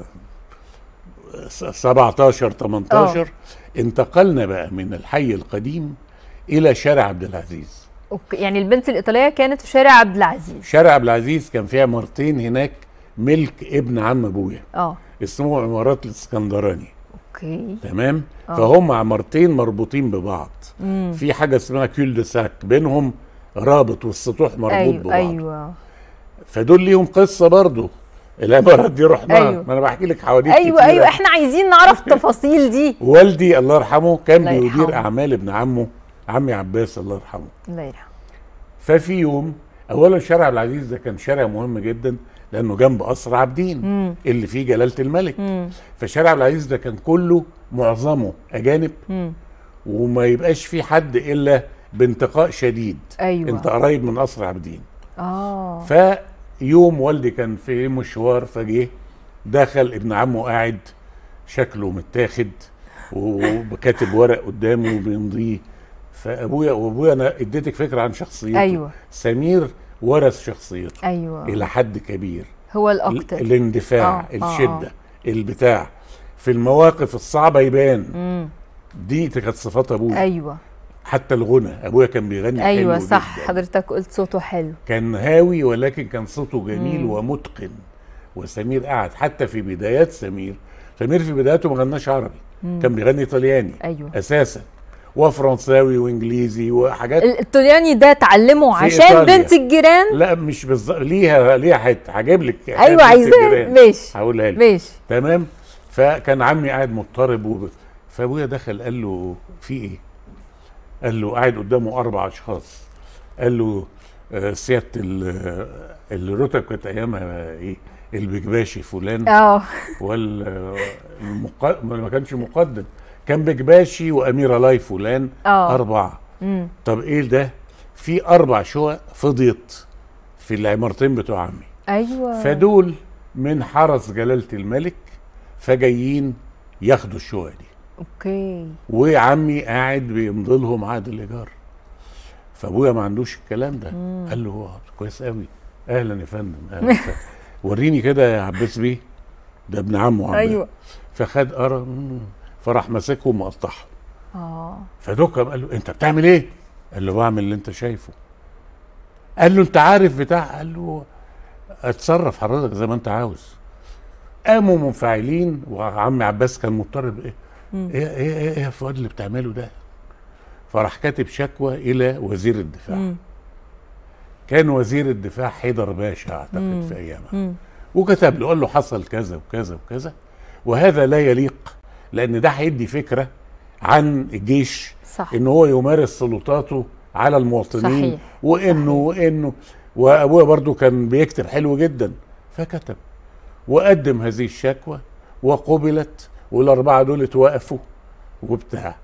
س- 17 18 انتقلنا بقى من الحي القديم الى شارع عبد العزيز اوكي يعني البنت الايطاليه كانت في شارع عبد العزيز شارع عبد العزيز كان فيها عمارتين هناك ملك ابن عم ابويا اه اسمه عمارات الاسكندراني اوكي تمام فهم عمارتين مربوطين ببعض في حاجه اسمها كيل دي ساك بينهم رابط والسطوح مربوط ايوه ببعض ايوه فدول ليهم قصه برضو العمارات دي رحناها أيوة. ما انا بحكي لك حواديت ايوه كتيرة. ايوه احنا عايزين نعرف التفاصيل دي والدي الله يرحمه كان الله بيدير يرحمه. اعمال ابن عمه عمي عباس الله يرحمه الله يرحمه ففي يوم اولا شارع عبد العزيز ده كان شارع مهم جدا لانه جنب قصر عابدين مم. اللي فيه جلاله الملك مم. فشارع عبد العزيز ده كان كله معظمه اجانب مم. وما يبقاش فيه حد الا بانتقاء شديد ايوه انت قريب من قصر عابدين اه فيوم والدي كان في مشوار فجه دخل ابن عمه قاعد شكله متاخد وكاتب ورق قدامه وبيمضيه فابويا وابويا انا اديتك فكره عن شخصيته ايوه سمير ورث شخصيته ايوه الى حد كبير هو ال- الاكتر الاندفاع آه، آه، الشده البتاع في المواقف الصعبه يبان مم. دي كانت صفات ابويا ايوه حتى الغنى ابويا كان بيغني ايوه حلو صح جداً. حضرتك قلت صوته حلو كان هاوي ولكن كان صوته جميل مم. ومتقن وسمير قعد حتى في بدايات سمير سمير في بداياته ما غناش عربي مم. كان بيغني ايطالياني ايوه اساسا وفرنساوي وانجليزي وحاجات ال- الطلياني ده اتعلمه في عشان إيطاليا. بنت الجيران لا مش بالظبط ليها ليها حته هجيب لك حتة ايوه عايزاه الجيران. ماشي هقولها لك ماشي تمام فكان عمي قاعد مضطرب وب... فابويا دخل قال له في ايه؟ قال له قاعد قدامه اربع اشخاص قال له آه، سياده ال- الرتب كانت ايامها ايه؟ البجباشي فلان اه وال المق... ما كانش مقدم كان بجباشي وامير لاي فلان اه اربعه مم. طب ايه ده؟ في اربع شقق فضيت في العمارتين بتوع عمي ايوه فدول من حرس جلالة الملك فجايين ياخدوا الشقق دي اوكي وعمي قاعد بيمضي لهم عقد الايجار فابويا ما عندوش الكلام ده مم. قال له هو كويس قوي اهلا يا فندم اهلا وسهلا. وريني كده يا عباس بيه ده ابن عمه عباس ايوه فخد قرا مم. فراح ماسكهم ومقطعهم اه فدكم قال له انت بتعمل ايه؟ قال له بعمل اللي انت شايفه قال له انت عارف بتاع قال له اتصرف حضرتك زي ما انت عاوز قاموا منفعلين وعم عباس كان مضطرب ايه مم. ايه ايه ايه يا فؤاد اللي بتعمله ده فراح كاتب شكوى الى وزير الدفاع مم. كان وزير الدفاع حيدر باشا مم. اعتقد في ايامها مم. وكتب له قال له حصل كذا وكذا وكذا وهذا لا يليق لان ده هيدي فكره عن الجيش صح ان هو يمارس سلطاته على المواطنين صحيح. وانه وانه وابويا برضو كان بيكتب حلو جدا فكتب وقدم هذه الشكوى وقبلت والاربعه دول اتوقفوا وبتاع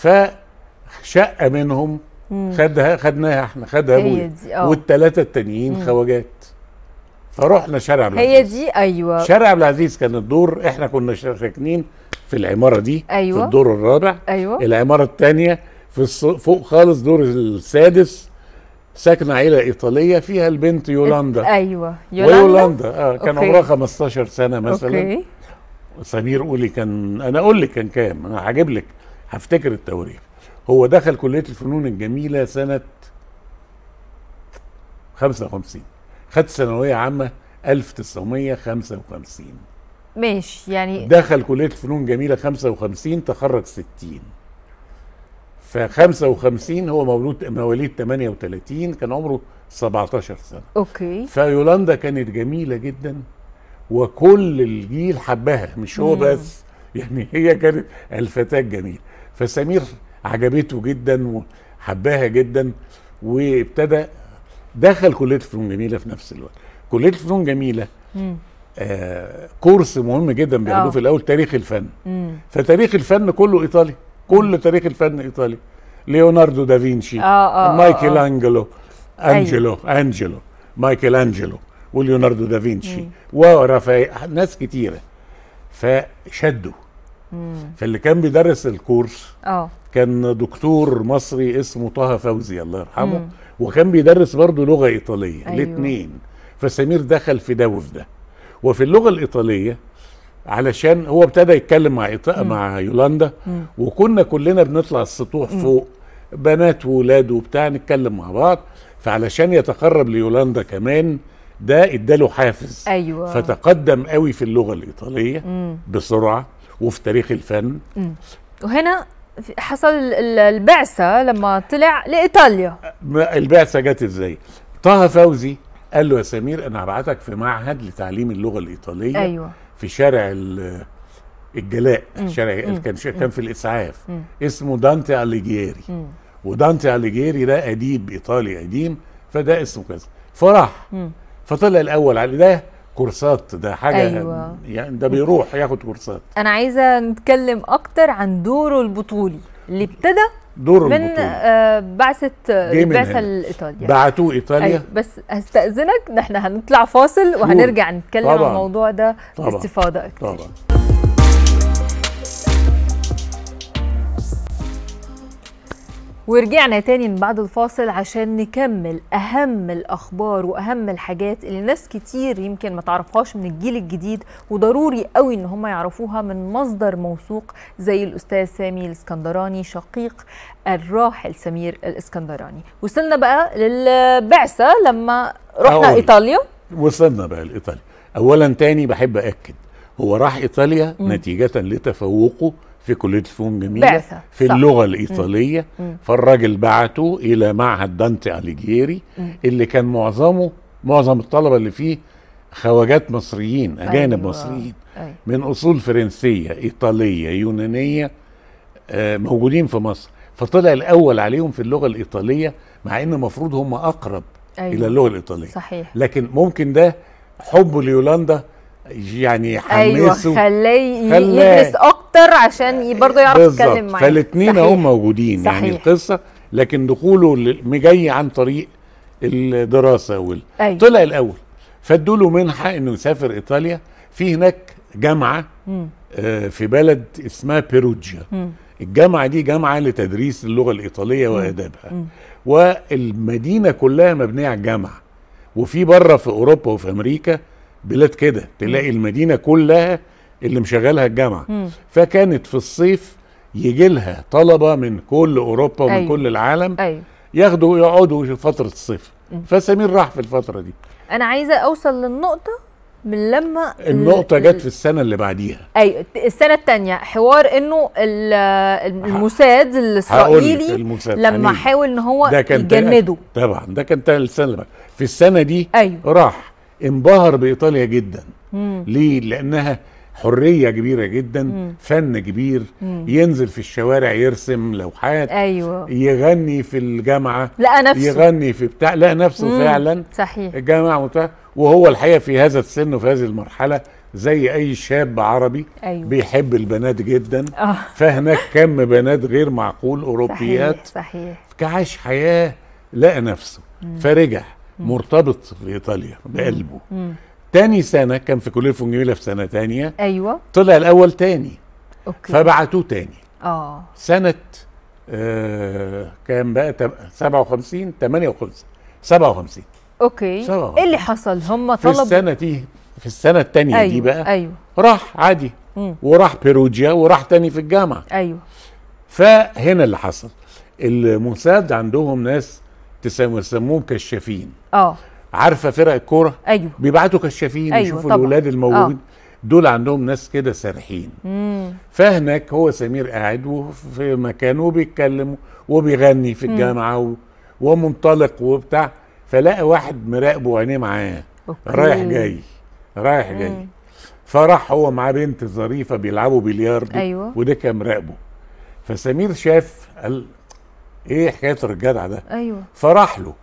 فشقه منهم مم. خدها خدناها احنا خدها هي ابويا دي اه والثلاثه التانيين مم. خواجات فرحنا شارع عبد هي العزيز دي ايوه شارع عبد العزيز كان الدور احنا كنا ساكنين في العماره دي أيوة. في الدور الرابع ايوه العماره الثانيه في الص... فوق خالص دور السادس ساكنه عيله ايطاليه فيها البنت يولاندا ايوه يولاندا ويولاندا اه كان أوكي. عمرها 15 سنه مثلا اوكي سمير قولي كان انا اقول لك كان كام انا هجيب لك هفتكر التواريخ هو دخل كليه الفنون الجميله سنه 55 خد ثانويه عامه 1955 ماشي يعني دخل كليه الفنون الجميله 55 تخرج 60 ف 55 هو مولود مواليد 38 كان عمره 17 سنه اوكي فيولاندا كانت جميله جدا وكل الجيل حبها مش هو مم. بس يعني هي كانت الفتاه الجميله فسمير عجبته جدا وحباها جدا وابتدى دخل كليه الفنون الجميله في نفس الوقت كليه الفنون الجميله مم. آه كورس مهم جدا بياخدوه آه. في الاول تاريخ الفن مم. فتاريخ الفن كله ايطالي كل تاريخ الفن ايطالي ليوناردو دافنشي اه اه آه، مايكل آه. انجلو انجلو انجلو مايكل انجلو وليوناردو دافنشي مم. ورافائيل ناس كتيره فشدوا مم. فاللي كان بيدرس الكورس اه كان دكتور مصري اسمه طه فوزي الله يرحمه مم. وكان بيدرس برضه لغه ايطاليه أيوة. الاثنين فسمير دخل في ده وفي ده وفي اللغه الايطاليه علشان هو ابتدى يتكلم مع إيط... مم. مع يولاندا مم. وكنا كلنا بنطلع السطوح مم. فوق بنات وولاد وبتاع نتكلم مع بعض فعلشان يتقرب ليولاندا كمان ده اداله حافز ايوه فتقدم قوي في اللغه الايطاليه مم. بسرعه وفي تاريخ الفن مم. وهنا في- حصل ال- البعثة لما طلع لإيطاليا ما- البعثه جت ازاي؟ طه فوزي قال له يا سمير انا هبعتك في معهد لتعليم اللغه الايطاليه أيوة في شارع ال- الجلاء مم. شارع مم. كان كان في الاسعاف مم. اسمه دانتي اليجيري مم. ودانتي اليجيري ده اديب ايطالي قديم فده اسمه كذا فراح مم. فطلع الاول على ده كورسات ده حاجه أيوة. يعني ده بيروح ياخد كورسات انا عايزه نتكلم اكتر عن دوره البطولي اللي ابتدى دور من البطوله آه، بعثه جه من البعثه هنا. الايطاليه بعتوه ايطاليا أيوة بس هستأذنك ان احنا هنطلع فاصل وهنرجع نتكلم عن طبعاً. الموضوع ده طبعاً. باستفاضه اكتر طبعا ورجعنا تاني من بعد الفاصل عشان نكمل اهم الاخبار واهم الحاجات اللي ناس كتير يمكن ما تعرفهاش من الجيل الجديد وضروري قوي ان هم يعرفوها من مصدر موثوق زي الاستاذ سامي الاسكندراني شقيق الراحل سمير الاسكندراني وصلنا بقى للبعثه لما رحنا أقول. ايطاليا وصلنا بقى لايطاليا اولا تاني بحب اكد هو راح ايطاليا مم. نتيجه لتفوقه في كليه الفنون الجميله بعثة، في صح. اللغه الايطاليه مم. فالراجل بعته الى معهد دانتي اليجيري مم. اللي كان معظمه معظم الطلبه اللي فيه خواجات مصريين اجانب أيوة. مصريين أيوة. من اصول فرنسيه ايطاليه يونانيه آه، موجودين في مصر فطلع الاول عليهم في اللغه الايطاليه مع ان المفروض هم اقرب أيوة. الى اللغه الايطاليه صحيح لكن ممكن ده حبه ليولندا يعني ايوه يحمسه خليه خلاه- يدرس اكتر عشان ي- برضه يعرف يتكلم بالظبط معاه فالاثنين صحيح. هم موجودين يعني صحيح. القصه لكن دخوله ل- جاي عن طريق الدراسه وال... أيوة. طلع الاول فادوا له منحه انه يسافر ايطاليا في هناك جامعه مم. آه، في بلد اسمها بيروجيا مم. الجامعه دي جامعه لتدريس اللغه الايطاليه وادابها مم. والمدينه كلها مبنيه على الجامعه وفي بره في اوروبا وفي امريكا بلاد كده تلاقي المدينه كلها اللي مشغلها الجامعه مم. فكانت في الصيف يجي لها طلبه من كل اوروبا ومن أيوة. أيوة. كل العالم ايوه ياخدوا يقعدوا في فتره الصيف مم. فسمير راح في الفتره دي انا عايزه اوصل للنقطه من لما النقطه ال- جت في السنه اللي بعديها ايوه السنه الثانيه حوار انه ال- الموساد هقول لك الاسرائيلي الموساد لما حنين. حاول ان هو ده كان يجنده طبعا ده كان تاني السنه اللي بعد في السنه دي ايوه راح انبهر بايطاليا جدا مم. ليه لانها حريه كبيره جدا مم. فن كبير مم. ينزل في الشوارع يرسم لوحات ايوه يغني في الجامعه لقى نفسه يغني في بتاع لا نفسه مم. فعلا صحيح الجامعه وبتاع وهو الحقيقه في هذا السن وفي هذه المرحله زي اي شاب عربي ايوه بيحب البنات جدا اه فهناك كم بنات غير معقول اوروبيات صحيح صحيح عاش حياه لقى نفسه فرجع مرتبط في ايطاليا بقلبه مم. تاني سنه كان في كليه الفنون الجميله في سنه تانية ايوه طلع الاول تاني اوكي فبعتوه تاني اه سنه آه كان بقى تم- 57 58 57 اوكي سبعة. ايه اللي حصل هم في طلبوا السنه دي في السنه التانية ايوه دي بقى ايوه راح عادي مم. وراح بيروجيا وراح تاني في الجامعه ايوه فهنا اللي حصل الموساد عندهم ناس تسمو- يسموهم كشافين اه عارفه فرق الكوره ايوه بيبعتوا كشافين أيوة يشوفوا طبعا. الاولاد الموجودين دول عندهم ناس كده سارحين مم. فهناك هو سمير قاعد وفي مكانه وبيتكلم وبيغني في الجامعه و... ومنطلق وبتاع فلقى واحد مراقبه وعينيه معاه اوكي رايح جاي رايح جاي مم. فراح هو معاه بنت ظريفه بيلعبوا بلياردو أيوة. وده كان مراقبه فسمير شاف قال ايه حكايه الجدع ده ايوه فراح له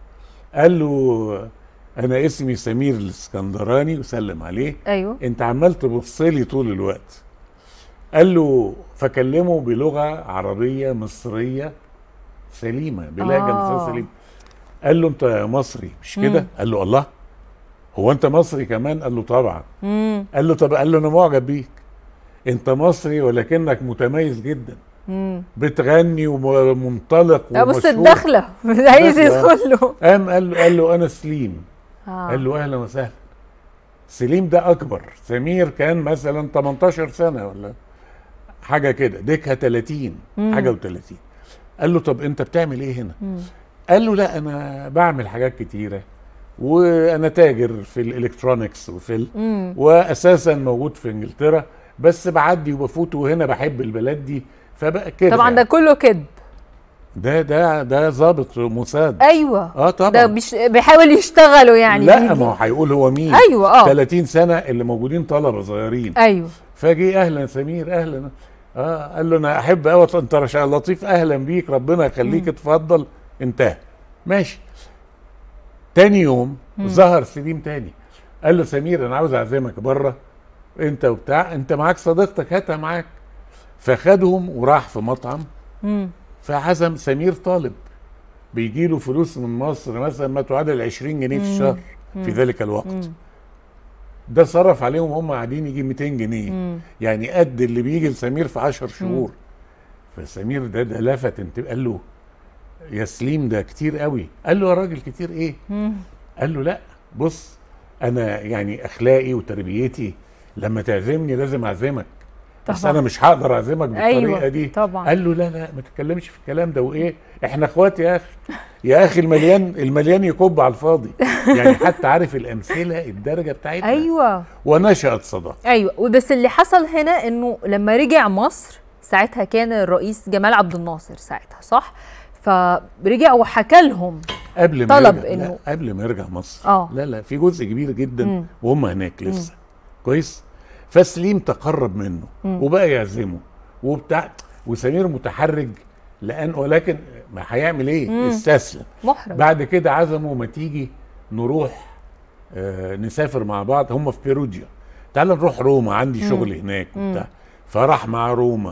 قال له انا اسمي سمير الاسكندراني وسلم عليه ايوه انت عمال تبص لي طول الوقت قال له فكلمه بلغه عربيه مصريه سليمه بلهجه آه. مصريه سليمه قال له انت مصري مش كده مم. قال له الله هو انت مصري كمان قال له طبعا امم قال له طب قال له انا معجب بيك انت مصري ولكنك متميز جدا امم بتغني ومنطلق بص ومشهور الدخله عايز دخلة. يدخل له قام قال له قال له انا سليم آه. قال له اهلا وسهلا سليم ده اكبر سمير كان مثلا 18 سنه ولا حاجه كده ديكها 30 مم. حاجه و30 قال له طب انت بتعمل ايه هنا مم. قال له لا انا بعمل حاجات كتيره وانا تاجر في الالكترونكس وفي ال... مم. واساسا موجود في انجلترا بس بعدي وبفوت وهنا بحب البلاد دي فبقى كده طبعا ده يعني. كله كذب ده ده ده ظابط موساد ايوه اه طبعا ده بيش... بيحاول يشتغلوا يعني لا بيجي- ما هو هيقول هو مين ايوه اه 30 سنه اللي موجودين طلبه صغيرين ايوه فجي اهلا سمير اهلا اه قال له انا احب قوي انت رشا لطيف اهلا بيك ربنا يخليك اتفضل انتهى ماشي تاني يوم ظهر سليم تاني قال له سمير انا عاوز اعزمك بره انت وبتاع انت معاك صديقتك هاتها معاك فخدهم وراح في مطعم مم. فعزم سمير طالب بيجي له فلوس من مصر مثلا ما تعادل 20 جنيه في الشهر في ذلك الوقت ده صرف عليهم هم قاعدين يجي 200 جنيه يعني قد اللي بيجي لسمير في 10 شهور فسمير ده ده لفت انت قال له يا سليم ده كتير قوي قال له يا راجل كتير ايه قال له لا بص انا يعني اخلاقي وتربيتي لما تعزمني لازم اعزمك بس طبعاً. انا مش هقدر اعزمك بالطريقه أيوة، دي طبعاً. قال له لا لا ما تتكلمش في الكلام ده وايه احنا اخوات يا اخي يا اخي المليان المليان يكب على الفاضي يعني حتى عارف الامثله الدرجه بتاعتنا ايوه ونشأت صداقه ايوه وبس اللي حصل هنا انه لما رجع مصر ساعتها كان الرئيس جمال عبد الناصر ساعتها صح فرجع وحكى لهم قبل ما طلب يرجع إنه- لا قبل ما يرجع مصر آه. لا لا في جزء كبير جدا مم. وهم هناك لسه كويس فسليم تقرب منه وبقى يعزمه وبتاع وسمير متحرج لان ولكن ما هيعمل ايه استسلم محرج بعد كده عزموا ما تيجي نروح آه نسافر مع بعض هم في بيروجيا تعال نروح روما عندي شغل هناك وبتاع فراح مع روما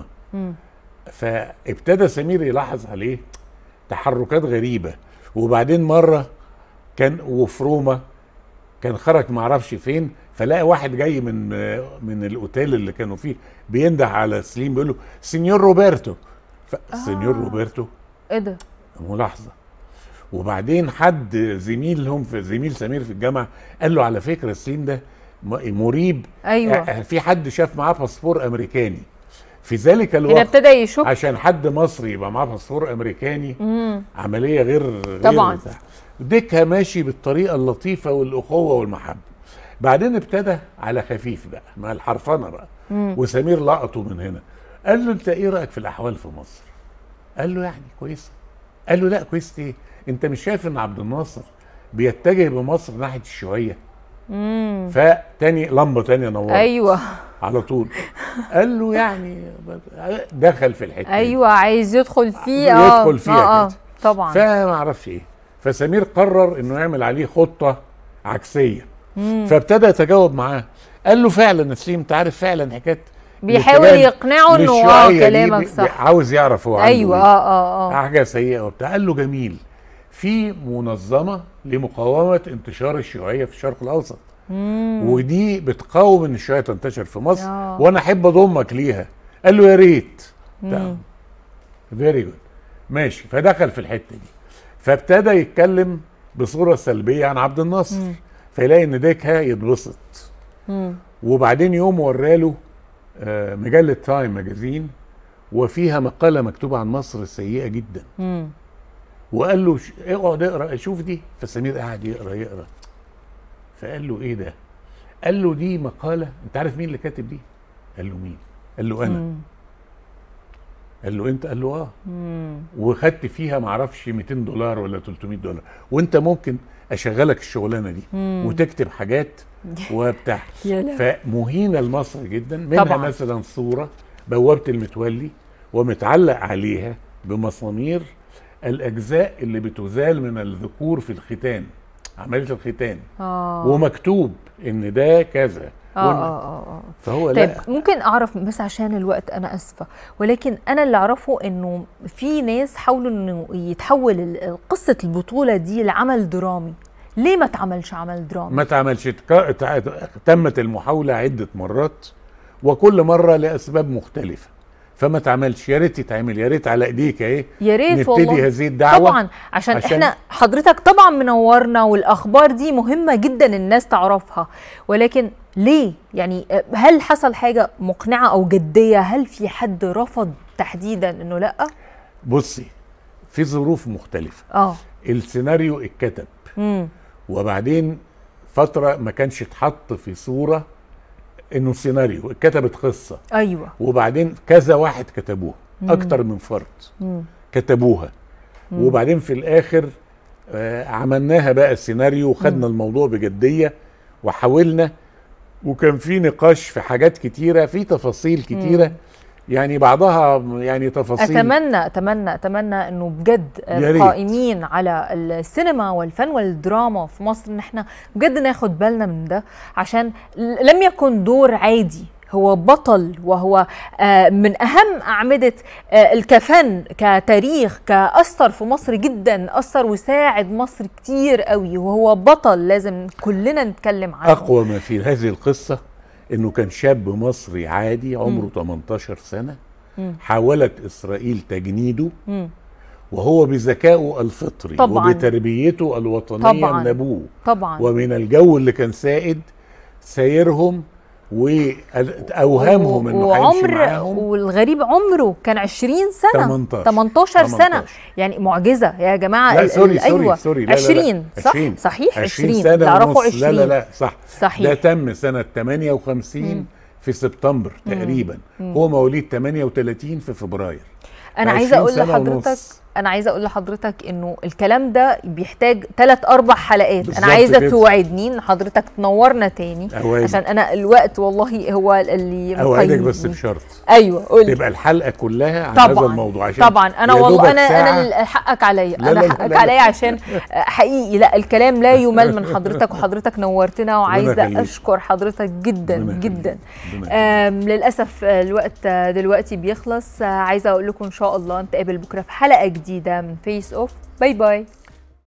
فابتدى سمير يلاحظ عليه تحركات غريبه وبعدين مره كان وفي روما كان خرج معرفش فين فلقى واحد جاي من آه، من الاوتيل اللي كانوا فيه بينده على سليم بيقول له سينيور روبرتو ف... سينيور روبرتو ايه ده ملاحظه وبعدين حد زميل لهم في زميل سمير في الجامعه قال له على فكره سليم ده م- مريب ايوه آه، في حد شاف معاه باسبور امريكاني في ذلك هنا الوقت ابتدى يشك عشان حد مصري يبقى معاه باسبور امريكاني مم. عمليه غير غير طبعاً. بتاع. ديكها ماشي بالطريقه اللطيفه والاخوه والمحبه بعدين ابتدى على خفيف بقى مع الحرفنه بقى وسمير لقطه من هنا قال له انت ايه رايك في الاحوال في مصر قال له يعني كويسه قال له لا كويسه ايه انت مش شايف ان عبد الناصر بيتجه بمصر ناحيه الشيوعيه فتاني لمبه تانية نورت ايوه على طول قال له يعني دخل في الحته دي. ايوه عايز يدخل فيه اه يدخل فيها اه, آه. كده. طبعا فما اعرفش ايه فسمير قرر انه يعمل عليه خطه عكسيه فابتدى يتجاوب معاه قال له فعلا يا سليم انت عارف فعلا حكايه بيحاول الاتجاه يقنعه انه اه للشيوعية دي كلامك بي- صح عاوز يعرف هو عنده ايوه إيه. اه اه اه حاجه سيئه وبتاع قال له جميل في منظمه لمقاومه انتشار الشيوعيه في الشرق الاوسط ودي بتقاوم ان الشيوعيه تنتشر في مصر آه. وانا احب اضمك ليها قال له يا ريت فيري جود ماشي فدخل في الحته دي فابتدى يتكلم بصوره سلبيه عن عبد الناصر فيلاقي ان ديكها يتبسط وبعدين يوم وراله آه، مجله تايم ماجازين وفيها مقاله مكتوبه عن مصر سيئه جدا مم. وقال له ش- اقعد اقرا شوف دي فسمير قاعد يقرا يقرا فقال له ايه ده؟ قال له دي مقاله انت عارف مين اللي كاتب دي؟ قال له مين؟ قال له انا قال له انت؟ قال له اه وخدت فيها معرفش 200 دولار ولا 300 دولار وانت ممكن اشغلك الشغلانه دي وتكتب حاجات وبتاع يا لا. فمهينه لمصر جدا منها طبعاً. مثلا صوره بوابه المتولي ومتعلق عليها بمسامير الاجزاء اللي بتزال من الذكور في الختان عمليه الختان اه ومكتوب ان ده كذا اه وإن- اه اه اه فهو طيب لا ممكن اعرف بس عشان الوقت انا اسفه ولكن انا اللي اعرفه انه في ناس حاولوا انه يتحول ال- قصه البطوله دي لعمل درامي ليه ما اتعملش عمل درامي ما تعملش تك- تع- تمت المحاوله عده مرات وكل مره لاسباب مختلفه فما تعملش يا ريت يتعمل يا ريت على ايديك اهي يا ريت نبتدي والله هذه الدعوه طبعا عشان, عشان- احنا حضرتك طبعا منورنا والاخبار دي مهمه جدا الناس تعرفها ولكن ليه يعني آه، هل حصل حاجه مقنعه او جديه هل في حد رفض تحديدا انه لا بصي في ظروف مختلفه اه السيناريو اتكتب امم وبعدين فتره ما كانش اتحط في صوره انه سيناريو اتكتبت قصه ايوه وبعدين كذا واحد كتبوها اكتر من فرد كتبوها وبعدين في الاخر آه، عملناها بقى سيناريو وخدنا الموضوع بجديه وحاولنا وكان في نقاش في حاجات كتيره في تفاصيل كتيره يعني بعضها يعني تفاصيل اتمنى اتمنى اتمنى انه بجد يا ريت. قائمين على السينما والفن والدراما في مصر ان احنا بجد ناخد بالنا من ده عشان ل- لم يكن دور عادي هو بطل وهو آه، من اهم اعمده آه، الكفن كتاريخ كاثر في مصر جدا اثر وساعد مصر كتير قوي وهو بطل لازم كلنا نتكلم عنه اقوى ما في هذه القصه انه كان شاب مصري عادي عمره 18 سنه حاولت اسرائيل تجنيده مم. وهو بذكائه الفطري طبعاً. وبتربيته الوطنيه طبعاً. من ابوه طبعا ومن الجو اللي كان سائد سايرهم واوهامهم انه هيمشي وعمر معاهم والغريب عمره كان 20 سنه 18. 18 سنه 18. يعني معجزه يا جماعه لا ال- سوري ال- سوري ايوه سوري لا لا لا 20 صح 20. صحيح 20 20 سنة تعرفوا ونص. 20 لا لا لا صح صحيح. ده تم سنة 58 في سبتمبر تقريبا هو مواليد 38 في فبراير انا 20 عايزه اقول سنة لحضرتك ونص. انا عايزه اقول لحضرتك انه الكلام ده بيحتاج ثلاث اربع حلقات بالظبط انا عايزه كده. توعدني ان حضرتك تنورنا تاني أوعدك. عشان انا الوقت والله هو اللي اوعدك بس مقيدني. بشرط ايوه قول تبقى الحلقة كلها عن هذا طبعا الموضوع عشان طبعا انا يا والله دوبك انا ساعة انا اللي حقك عليا لا انا لا لا حقك لا. عليا عشان حقيقي لا الكلام لا يمل من حضرتك وحضرتك نورتنا وعايزه يخليك. اشكر حضرتك جدا ربنا يخليك. جدا ربنا يخليك. آم للاسف آه، الوقت آه، دلوقتي بيخلص آه، عايزه اقول لكم ان شاء الله نتقابل بكره في حلقه جديده من فيس اوف باي باي